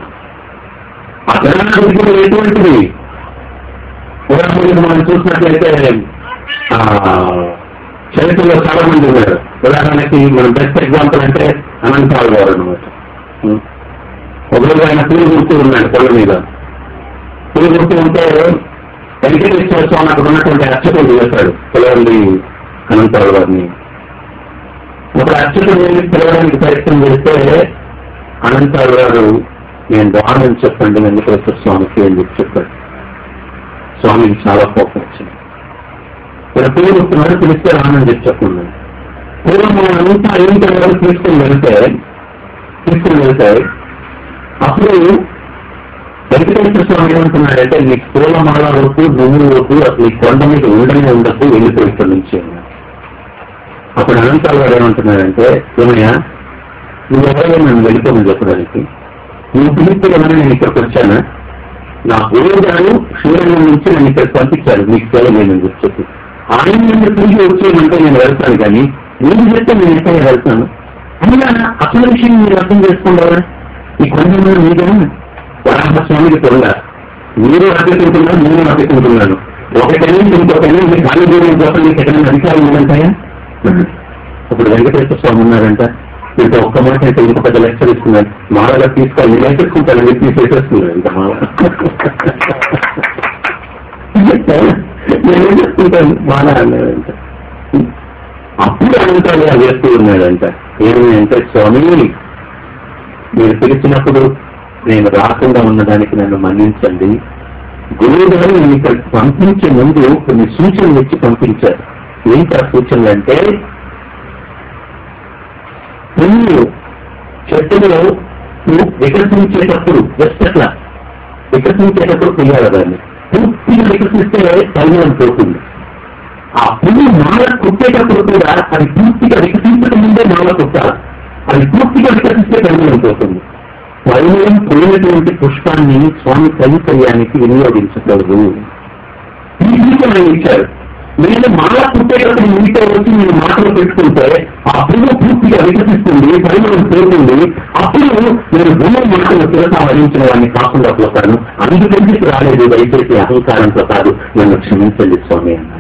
Speaker 1: ఆ శరణాగతి కూడా ఎటువంటిది ఉదాహరణకు మనం చూసినట్లయితే ఆ, చరిత్రలో చాలా మంది ఉన్నారు ఉదాహరణకి మనం బెస్ట్ ఎగ్జాంపుల్ అంటే అనంతాల్ గారు అనమాట ఒకరోజు ఆయన పులి గుర్తు ఉన్నాడు పొల మీద పులి గుర్తు ఉంటే వెంకటేశ్వర స్వామి అక్కడ ఉన్నటువంటి అర్చకులు చేశాడు పిలవండి అనంతాల్ గారిని ఒక అర్చకుడు పిలవడానికి ప్రయత్నం చేస్తే అనంతాల్ గారు నేను ద్వారం చెప్పండి వెంకటేశ్వర స్వామికి అని చెప్పి చెప్పాడు స్వామికి చాలా కోపం వచ్చింది ఇలా పిల్లలు వస్తున్నారు పిలిస్తే రానని చెప్పి చెప్పుకున్నాను పూర్వం మనం అంతా ఏంటి వరకు తీసుకుని వెళ్తే తీసుకుని వెళ్తే అప్పుడు వెంకటేశ్వర స్వామి ఏమంటున్నాడంటే నీ పూలమాల వరకు నువ్వు వరకు అసలు ఈ కొండ మీద ఉండనే ఉండకు వెళ్ళిపోయి ఇక్కడి నుంచి అన్నాడు. అప్పుడు అనంతాలు గారు ఏమంటున్నాడంటే ఏమయ్యా నువ్వు ఎవరైనా నన్ను వెళ్ళిపోమని చెప్పడానికి నువ్వు పిలిస్తే ఏమైనా నేను ఇక్కడికి వచ్చానా నా గురువు గారు శ్రీరంగం నుంచి నన్ను ఇక్కడికి పంపించారు మీకు సేవ నేను చెప్పి ఆయన నన్ను తిరిగి వచ్చేయమంటే నేను వెళ్తాను కానీ నేను చెప్తే నేను ఎక్కడ వెళ్తాను అయినా అసలు విషయం మీరు అర్థం చేసుకుంటారా ఈ కొండ మీద మీదే వరాహస్వామికి కొండ మీరు అద్దెకుంటున్నారు నేను అద్దెకుంటున్నాను ఒకటైనా ఇంకొకైనా మీరు ఖాళీ దూరం కోసం మీకు ఎక్కడైనా అధికారం ఉందంటాయా ఇప్పుడు వెంకటేశ్వర స్వామి ఉన్నారంట ఇంకా ఒక్క మాట అయితే ఇంకొక పెద్ద లెక్చర్ ఇస్తున్నారు మాలగా తీసుకోవాలి నేను తీసుకుంటాను మీరు తీసేసేస్తున్నారు ఇంకా మాల నేనేం చేసుకుంటాను మాల అన్నాడంట అప్పుడు అనంతాలు అది చేస్తూ ఉన్నాడంట ఏమి అంటే స్వామి మీరు పిలిచినప్పుడు నేను రాకుండా ఉన్నదానికి నన్ను మన్నించండి గురువు గారు నేను ఇక్కడ పంపించే ముందు కొన్ని సూచనలు ఇచ్చి పంపించారు ఏంటి ఆ సూచనలు అంటే పువ్వు చెట్టులో పువ్వు వికసించేటప్పుడు జస్ట్ అట్లా వికసించేటప్పుడు తీయాలి దాన్ని పూర్తిగా వికసిస్తే పరిమాణం పోతుంది ఆ పువ్వు మాల కుట్టేటప్పుడు కూడా అది పూర్తిగా వికసించక ముందే మాల కుట్టాలి అది పూర్తిగా వికసిస్తే పరిమాణం పోతుంది పరిమళం పోయినటువంటి పుష్పాన్ని స్వామి కైకర్యానికి వినియోగించకూడదు ఈ సూచన ఆయన ఇచ్చారు నేను మాల పుట్టేటప్పుడు మీతో వచ్చి నేను మాటలు పెట్టుకుంటే ఆ పువ్వు పూర్తిగా వికసిస్తుంది పరిమళం పోతుంది అప్పుడు నేను భూమి మాటలు తిరగా వరించిన వాడిని కాకుండా పోతాను అందుకని రాలేదు దయచేసి అహంకారంతో కాదు నన్ను క్షమించండి స్వామి అన్నాడు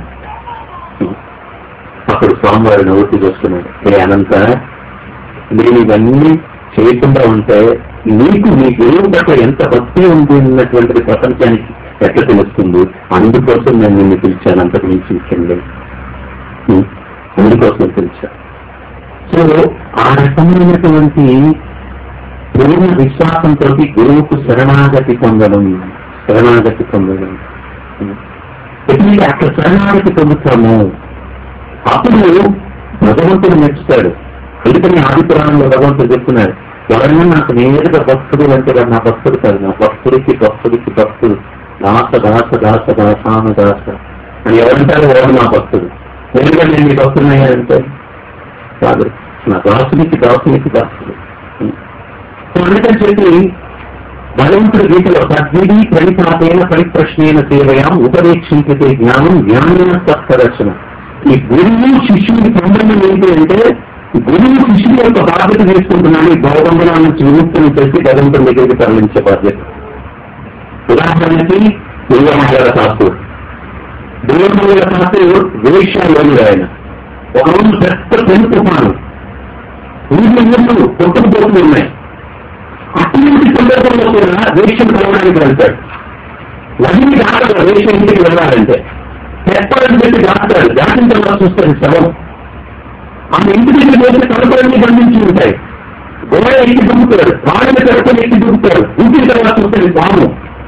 Speaker 1: అప్పుడు స్వామివారు నవ్వుతూ చూస్తున్నాడు ఏ అనంత నేను ఇవన్నీ చేయకుండా ఉంటే నీకు నీ దేవుడు పట్ల ఎంత భక్తి ఉంది అన్నటువంటిది ప్రపంచానికి ఎట్లా తెలుస్తుంది అందుకోసం నేను నిన్ను పిలిచాను అంతకు మించి విషయం లేదు ఉం. అందుకోసం పిలిచాను సో ఆ రకమైనటువంటి పూర్ణ విశ్వాసంతో గురువుకు శరణాగతి పొందడం శరణాగతి పొందడం ఎటువంటి అక్కడ శరణాగతి పొందుతాము అప్పుడు భగవంతుడు మెచ్చుతాడు అందుకని ఆది పురాణంలో భగవంతుడు చెప్తున్నాడు ఎవరైనా నాకు నేరుగా భక్తుడు అంటే వాడు నా భక్తుడు కాదు నా భక్తుడికి భక్తుడికి భక్తుడు దాస దాస దాస దాసాను దాస అని ఎవరంటారు ఎవరు నా భక్తుడు నేరుగా నేను నీ భక్తుడునయ్యానంటే కాదు నా దాసునికి దాసునికి దాసుడు సో అందుకని చెప్పి భగవంతుడి గీతలో తద్విధి ప్రణిపాతైన పరిప్రశ్నైన సేవయాం ఉపదేక్షించే జ్ఞానం జ్ఞానైన సత్కరచన ఈ గురువు శిష్యుని సంబంధం ఏంటి అంటే గురువు శిష్యుని యొక్క బాధ్యత తీసుకుంటున్నాడు ఈ భౌబంధన నుంచి విముక్తిని చేసి భగవంతుడి దగ్గరికి తరలించే బాధ్యత ఉదాహరణకి దుర్గమంగళ శాస్త్రుడు దుర్గమంగళ శాస్త్రుడు వేషాలు ఆయన ఒక రోజు పెద్ద పెను తుఫాను ఊళ్ళో ఊళ్ళు కొట్టుకుపోతూ ఉన్నాయి అటువంటి సందర్భంలో కూడా వేషం కలవడానికి వెళ్తాడు నదిని దాటాలి వేషం ఇంటికి వెళ్ళాలంటే చెప్పాలని పెట్టి దాస్తాడు దాటిన తర్వాత చూస్తాడు శవం ఆమె ఇంటి దగ్గర పోతే కలపలన్నీ బంధించి ఉంటాయి గోడ ఎక్కి దుక్కుతాడు వాళ్ళని కడపని ఎక్కి దుక్కుతాడు ఇంటికి తర్వాత చూస్తాడు పాము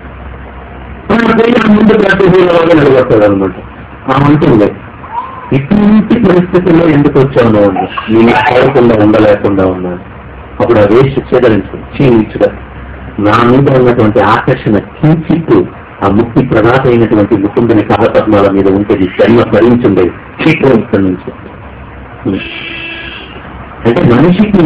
Speaker 1: ఆ ముందు కట్టుకోవాలని నిలబడతాడు అనమాట ఆ అంటుంది ఇటువంటి పరిస్థితుల్లో ఎందుకు వచ్చావు నువ్వు నేను కోరకుండా ఉండలేకుండా ఉన్నాను అప్పుడు ఆ వేస్ట్ చేదరించు క్షీణించుగా నా మీద ఉన్నటువంటి ఆకర్షణ కించిత్తు ఆ ముక్తి ప్రదాత అయినటువంటి ముకుందని కాలపద్మాల మీద ఉంటుంది జన్మ భరించుండేది శీఘ్రం ఇక్కడి నుంచి అంటే మనిషికి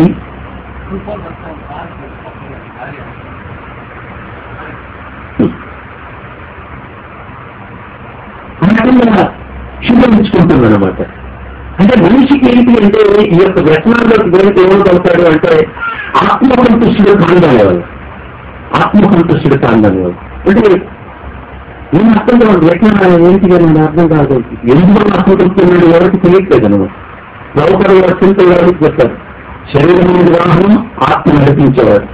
Speaker 1: అనకుండా క్షీణించుకుంటుంది అనమాట అంటే మనిషికి ఏంటి అంటే ఈ యొక్క వ్యసనాల్లోకి వెళ్తే ఏమవుతాడు అంటే ఆత్మసంతుష్టుడు కాండాలి వాళ్ళు ఆత్మసంతుష్టుడు కాండాలి వాళ్ళు అంటే నేను అర్థం కాదు వ్యసనం ఏంటి అని నేను అర్థం కాదు ఎందుకు అసంతృప్తున్నాడు ఎవరికి తెలియట్లేదు అనమాట నౌకరు వర్షంతో ఎవరికి చెప్పారు శరీరం మీద వాహనం ఆత్మ నడిపించేవాడు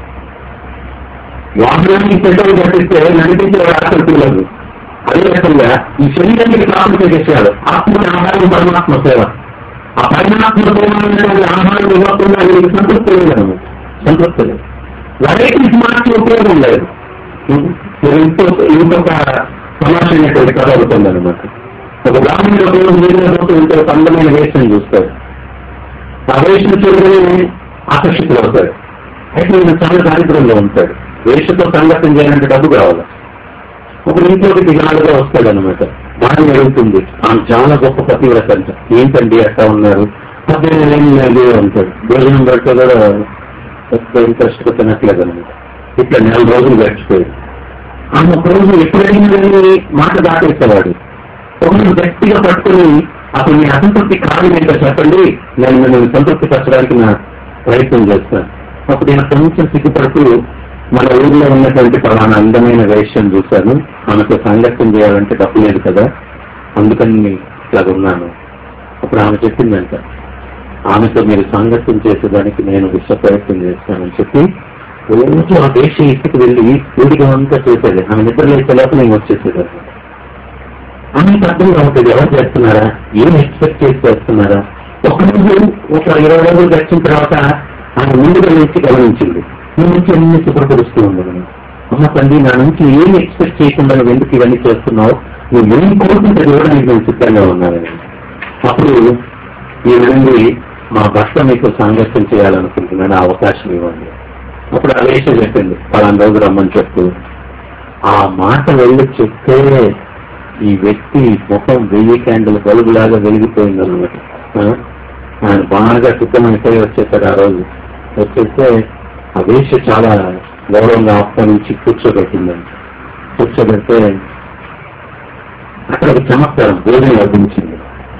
Speaker 1: వాహనానికి పెట్రోల్ కట్టిస్తే నడిపించేవాడు ఆసక్తి లేదు అదే రకంగా ఈ శరీరానికి కాపులు చేశాడు ఆత్మని ఆహారం పరమాత్మ సేవ ఆ పరమాత్మ సేవ అనేటువంటి ఆహారం ఇవ్వకుండా వీరికి సంతృప్తి లేదన్నమాట సంతృప్తి లేదు వెరైటీస్ మార్చి ఉపయోగం లేదు మీరు ఇంకో ఇంకొక సమానమైనటువంటి కథ అవుతుంది అనమాట ఒక బ్రాహ్మణుడు ఉపయోగం నీళ్ళతో ఇంకొక అందమైన వేషం చూస్తాడు ఆ వేషం చూడగానే ఆకర్షితులవుతాడు అయితే ఈయన చాలా దారిద్రంలో ఉంటాడు వేషతో సంఘటన చేయాలంటే డబ్బు కావాలి ఒక ఇంట్లోకి దిగాలుగా వస్తాడు అనమాట భార్య అడుగుతుంది ఆమె చాలా గొప్ప పతివ్రత అంట ఏంటండి అట్లా ఉన్నారు పద్దెనిమిది ఏం లేదు అంటాడు భోజనం పెడితే కూడా పెద్ద ఇంట్రెస్ట్ తినట్లేదు అనమాట ఇట్లా నెల రోజులు గడిచిపోయింది ఆమె ఒక రోజు ఎప్పుడైనా కానీ మాట దాటేసేవాడు ఒకరు గట్టిగా పట్టుకుని అసలు మీ అసంతృప్తి కారణం ఏంటో చెప్పండి నేను మిమ్మల్ని సంతృప్తి పరచడానికి నా ప్రయత్నం చేస్తాను అప్పుడు నేను కొంచెం సిగ్గుపడుతూ మన ఊర్లో ఉన్నటువంటి పలానా అందమైన వేష్యం చూశాను ఆమెతో సంఘర్షణ చేయాలంటే డబ్బు లేదు కదా అందుకని నేను ఇట్లా ఉన్నాను అప్పుడు ఆమె చెప్పిందంట ఆమెతో మీరు సంఘర్షణ చేసేదానికి నేను విశ్వ ప్రయత్నం చేస్తానని చెప్పి రోజు ఆ దేశ ఇంటికి వెళ్ళి ఊడిగా అంతా చేసేది ఆమె నిద్ర లేచేలోపు నేను వచ్చేసేది ఆమెకు అర్థం కావట్లేదు ఎవరు చేస్తున్నారా ఏం ఎక్స్పెక్ట్ చేసి చేస్తున్నారా ఒక రోజు ఒక ఇరవై రోజులు గడిచిన తర్వాత ఆమె ముందుగా నుంచి గమనించింది నీ నుంచి అన్ని శుభ్రపరుస్తూ ఉండదు అమ్మ తండ్రి నా నుంచి ఏం ఎక్స్పెక్ట్ చేయకుండా నువ్వు ఎందుకు ఇవన్నీ చేస్తున్నావు నువ్వు ఏం కోరుకుంటే చూడడానికి నేను సిద్ధంగా ఉన్నానని అప్పుడు ఈ విధంగా మా భర్త మీకు సాంగత్యం చేయాలనుకుంటున్నాను ఆ అవకాశం ఇవ్వండి అప్పుడు ఆ వేషం చెప్పింది పలానా రోజు రమ్మని చెప్పు ఆ మాట వెళ్ళి చెప్తే ఈ వ్యక్తి ముఖం వెయ్యి క్యాండిల్ బలుగులాగా వెలిగిపోయిందన్నమాట ఆ? ఆయన బాగా సిద్ధమైపోయి వచ్చేసాడు ఆ రోజు వచ్చేస్తే ఆ వేష చాలా గౌరవంగా ఆహ్వానించి కూర్చోబెట్టిందండి కూర్చోబెడితే అక్కడ ఒక చమత్కారం భోజనం వడ్డించింది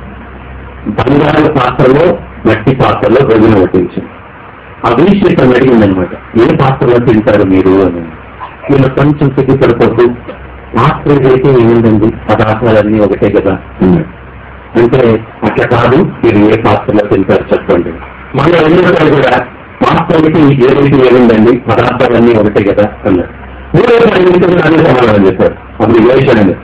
Speaker 1: బంగారు పాత్రలో మట్టి పాత్రలో భోజనం వడ్డించింది ఆ వేష ఇతను అడిగిందనమాట ఏ పాత్రలో తింటారు మీరు అని వీళ్ళు కొంచెం సిగ్గుపడిపోతూ పాత్ర అయితే ఏముందండి పదార్థాలన్నీ ఒకటే కదా అన్నాడు అంటే అట్లా కాదు మీరు ఏ పాత్రలో తింటారు చెప్పండి మళ్ళీ రెండోసారి కూడా వాస్తవానికి ఏదైతే ఏముందండి పదార్థాలన్నీ ఒకటే కదా అన్నాడు మూడోసారి ఇంత కూడా అదే సమాధానం చెప్పారు అప్పుడు యోచనండి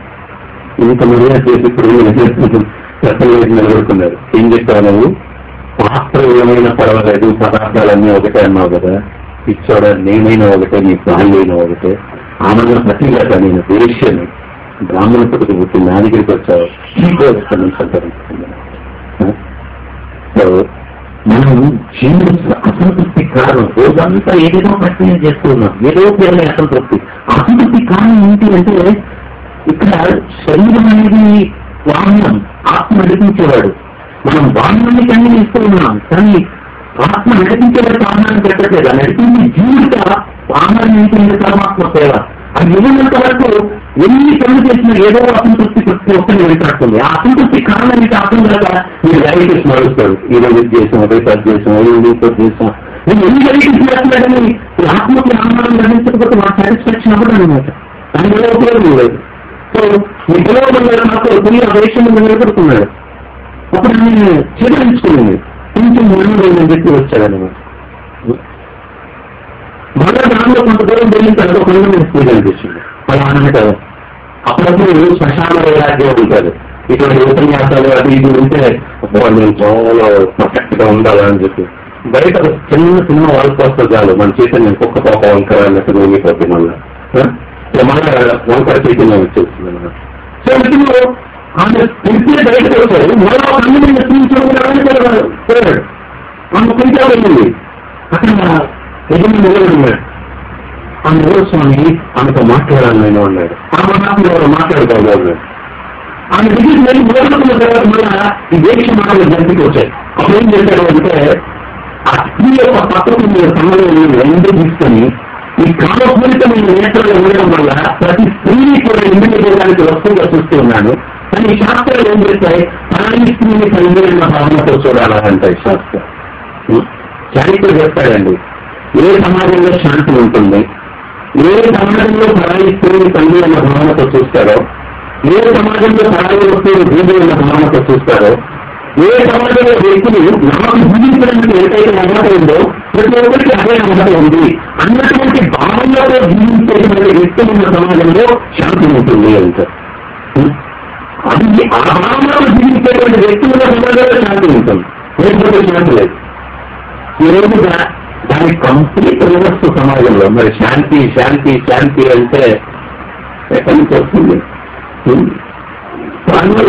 Speaker 1: ఇంత మర్యాద చేసి ఇప్పుడు చెప్పలేదు నిలబడుతున్నారు ఏం చెప్పావు నువ్వు పాత్ర ఏమైనా పర్వాలేదు పదార్థాలన్నీ ఒకటే అన్నావు కదా పిచ్చోడ నేనైనా ఒకటే నీ ప్రాణులైనా ఒకటే ఆమెను ప్రతిగత నేను దేశ్యను బ్రాహ్మణ పుట్టుకు పుట్టి నా దగ్గరికి వచ్చావు ఇంకో ఎక్కడి నుంచి సంతరించుకున్నాను సో మనం జీవిత అసంతృప్తి కారణం రోజంతా ఏదేదో ప్రక్రియ చేస్తూ ఉన్నాం ఏదో పేరుని అసంతృప్తి అసంతృప్తి కారణం ఏంటి అంటే ఇక్కడ శరీరం అనేది వాహనం ఆత్మ నడిపించేవాడు మనం వాహనాన్ని కన్నీ ఇస్తూ ఉన్నాం కానీ ఆత్మ నడిపించేవాడు వాహనాన్ని పెట్టట్లేదు ఆ నడిపించే జీవిత వాహనాన్ని ఏంటి పరమాత్మ సేవ అది ఇవ్వనంత వరకు ఎన్ని పనులు చేసినా ఏదో అసంతృప్తి వస్తుంది వెళ్తాడుతుంది ఆ అసంతృప్తి కారణం మీకు అర్థం కాక మీరు వెరైటీస్ మారుస్తాడు ఈ రోజు ఇది చేసాం అదే పది చేసాం ఈ రోజు ఇంకోటి చేసాం నేను ఎన్ని వెరైటీస్ చేస్తున్నాడని ఈ ఆత్మకి ఆహారం లభించకపోతే మా సాటిస్ఫాక్షన్ అవ్వడం అనమాట దానివల్ల ఉపయోగం లేదు సో మీ పిల్లలు నాకు పులి ఆ వేషం మీద నిలబడుతున్నాడు అప్పుడు నేను చేదరించుకున్నాను కొంచెం మనం అని చెప్పి వచ్చాడనమాట మళ్ళా దానిలో కొంత దూరం వెళ్ళిన తర్వాత కొంత మీద స్పీడ్ అనిపిస్తుంది వాళ్ళ ఆనంద కదా అప్పుడప్పుడు శ్మశాన వైరాగ్యం ఉంటారు ఇటువంటి ఉపన్యాసాలు అది ఇది ఉంటే అబ్బో, నేను చాలా పర్ఫెక్ట్ గా ఉండాలని చెప్పి బయట ఒక చిన్న చిన్న వాళ్ళకి వస్తే చాలు మన చైతన్యం కుక్క పాప వంకర అన్నట్టు ఊగిపోతుంది మళ్ళా ఆ? ఇక మళ్ళా వంకర చైతన్యం వచ్చేస్తుంది అన్నమాట సో ఇప్పుడు ఆమె ఇంటికి బయటకు వచ్చారు మరో అన్ని పోయాడు ఆమె కొంచెం వెళ్ళింది అక్కడ యజమాని నిలబడినాడు ఆ స్వామి ఆమెతో మాట్లాడాలని నేను అన్నాడు ఆ మహాత్ముడు ఎవరు మాట్లాడుకోవాలి అన్నాడు ఆమె దగ్గరికి వెళ్ళి మొదలుకున్న తర్వాత మళ్ళా ఈ దీక్ష మాటలు జంతికి వచ్చాయి అప్పుడు ఏం చేశాడు అంటే ఆ స్త్రీ యొక్క పత్రం మీద సమయం రెండు తీసుకొని ఈ కామపూరితమైన నేత్రాలు ఉండడం వల్ల ప్రతి స్త్రీని కూడా ఇండియ చేయడానికి వస్తువుగా చూస్తూ ఉన్నాను కానీ ఈ శాస్త్రాలు ఏం చేస్తాయి పరాయి స్త్రీని కలిగిన భావనతో చూడాలంటాయి శాస్త్రం చారిత్ర చెప్తాడండి ఏ సమాజంలో శాంతి ఉంటుంది ఏ సమాజంలో పరాయి స్త్రీని తల్లి అన్న భావనతో చూస్తారో ఏ సమాజంలో పరాయి వస్తువులు భూమి అన్న భావనతో చూస్తారో ఏ సమాజంలో వ్యక్తులు నాకు జీవించడానికి ఎంతైతే అర్హత ఉందో ప్రతి ఒక్కరికి అదే అర్హత ఉంది అన్నటువంటి భావంలో జీవించేటువంటి వ్యక్తులు ఉన్న సమాజంలో శాంతి ఉంటుంది అంటారు అది ఆ భావంలో జీవించేటువంటి వ్యక్తుల సమాజంలో శాంతి ఉంటుంది లేకపోతే శాంతి లేదు ఈ రోజు దా- దాని కంప్లీట్ రివర్స్ సమాజంలో మరి శాంతి శాంతి శాంతి అంటే ఎక్కడి నుంచి వస్తుంది హ్మ్. దానివల్ల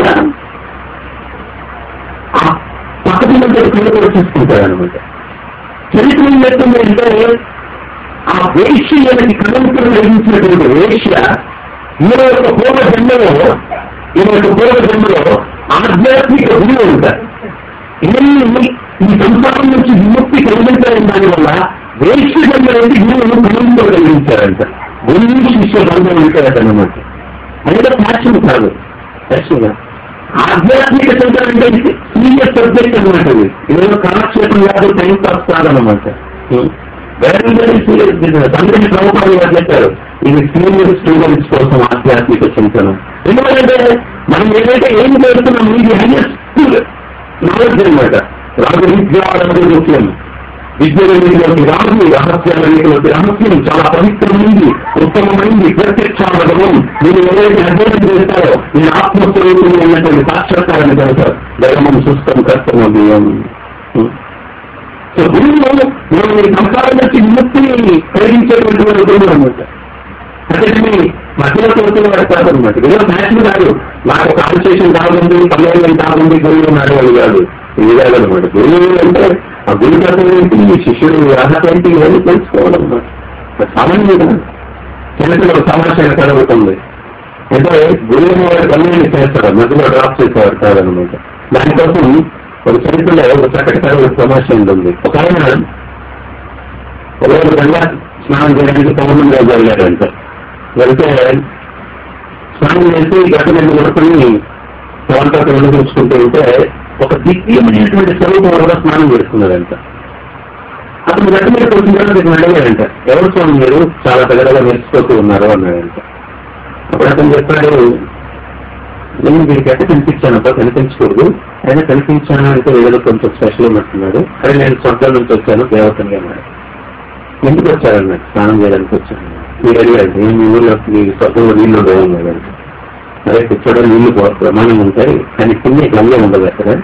Speaker 1: ఆ పక్కన కళ్ళు కూడా చూసుకుంటారు అనమాట చరిత్ర ఏం చెప్తుంది అంటే ఆ వేష్యకి కలంకం కలిగించినటువంటి వేష్య ఈయన యొక్క పూర్వ జన్మలో ఈయన యొక్క పూర్వ జన్మలో ఆధ్యాత్మిక గురువు ఉంటారు ఇవన్నీ ఈ సంసారం నుంచి విముక్తి కలిగించడం దానివల్ల వేష్య జన్మ అనేది గురువును కలంతో కలిగించారంట గురువు శిష్య బంధం ఉంటారట అనమాట అయితే ఫ్యాషన్ కాదు ఫ్యాషన్ కాదు ఆధ్యాత్మిక చింతన అంటే సీరియస్ సబ్జెక్ట్ అనమాట ఇది ఇదేదో కాలక్షేపం కాదు టైం పాస్ కాదనమాట వెరీ వెరీ సీరియస్ బిజినెస్ అందరికీ ప్రభుత్వాలు గారు చెప్పారు ఇది సీనియర్ స్టూడెంట్స్ కోసం ఆధ్యాత్మిక చింతన ఎందుకంటే మనం ఏదైతే ఏం చేస్తున్నాం ఇది హైయెస్ట్ నాలెడ్జ్ అనమాట రాజు విద్యారంభ ముఖ్యం విద్యలోకి రాజు రహస్యాలన్నిటిలోకి రహస్యం చాలా పవిత్రమైంది ఉత్తమమైంది ప్రత్యక్షావగమం మీరు ఎవరైతే అధ్యయనం చేస్తారో మీ ఆత్మస్వరూపంలో ఉన్నటువంటి సాక్షాత్కారాన్ని కలుగుతారు ధర్మం సుస్థం కష్టం బియ్యం సో గురువులు మనం ఈ సంసారం నుంచి విముక్తిని కలిగించేటువంటి వాడు గురువు అనమాట అతడిని మధ్యలో తోసిన వాడు కాదు అనమాట ఏదో ఫ్యాషన్ కాదు నాకు కాన్సన్ట్రేషన్ కావాలి పల్లెలు కావాలి గురువు నాడేవాడు కాదు ఇది కాదనమాట గురువు అంటే ఆ గురు కథ ఏంటి ఈ శిష్యుడు అర్హత ఏంటి ఇవన్నీ తెలుసుకోవడం అనమాట సామాన్యంగా చిన్నపిల్ల ఒక సమాచారం కలుగుతుంది అంటే గురువు వాడు పల్లెని చేస్తారు మధ్యలో డ్రాప్ చేసేవాడు కాదనమాట దానికోసం ఒక చరిత్రలో ఒక చక్కటి కథ సమాచారం ఉంటుంది ఒక ఆయన ఒకరోజు గంగా స్నానం చేయడానికి పౌర్ణమి రోజు వెళ్ళారంట వెళ్తే స్నానం చేసి గట్ట మీద కొడుకుని వంట రెండు చూసుకుంటూ ఉంటే ఒక దివ్యమైనటువంటి స్వరూపం వల్ల స్నానం చేస్తున్నాడంట అతను గట్ట మీద కూర్చున్న అతను అడిగాడంట ఎవరు స్వామి మీరు చాలా పెద్దగా మెరిసిపోతూ ఉన్నారు అన్నాడంట అప్పుడు అతను చెప్పాడు నేను వీడికి ఎట్ట కనిపించాను అబ్బా కనిపించకూడదు అయినా కనిపించాను అంటే ఏదో కొంచెం స్పెషల్ ఉన్నట్టున్నాడు అదే నేను స్వర్గం నుంచి వచ్చాను దేవతని అన్నాడు ఎందుకు వచ్చారన్నాడు స్నానం చేయడానికి వచ్చాను మీరు అడిగాడు నేను మీ ఊళ్ళో మీ స్వర్గంలో నీళ్లు ఉండవు అదే కూర్చోడం నీళ్లు పో- ప్రమాణం ఉంటాయి కానీ పుణ్య గంగ ఉండదు అక్కడ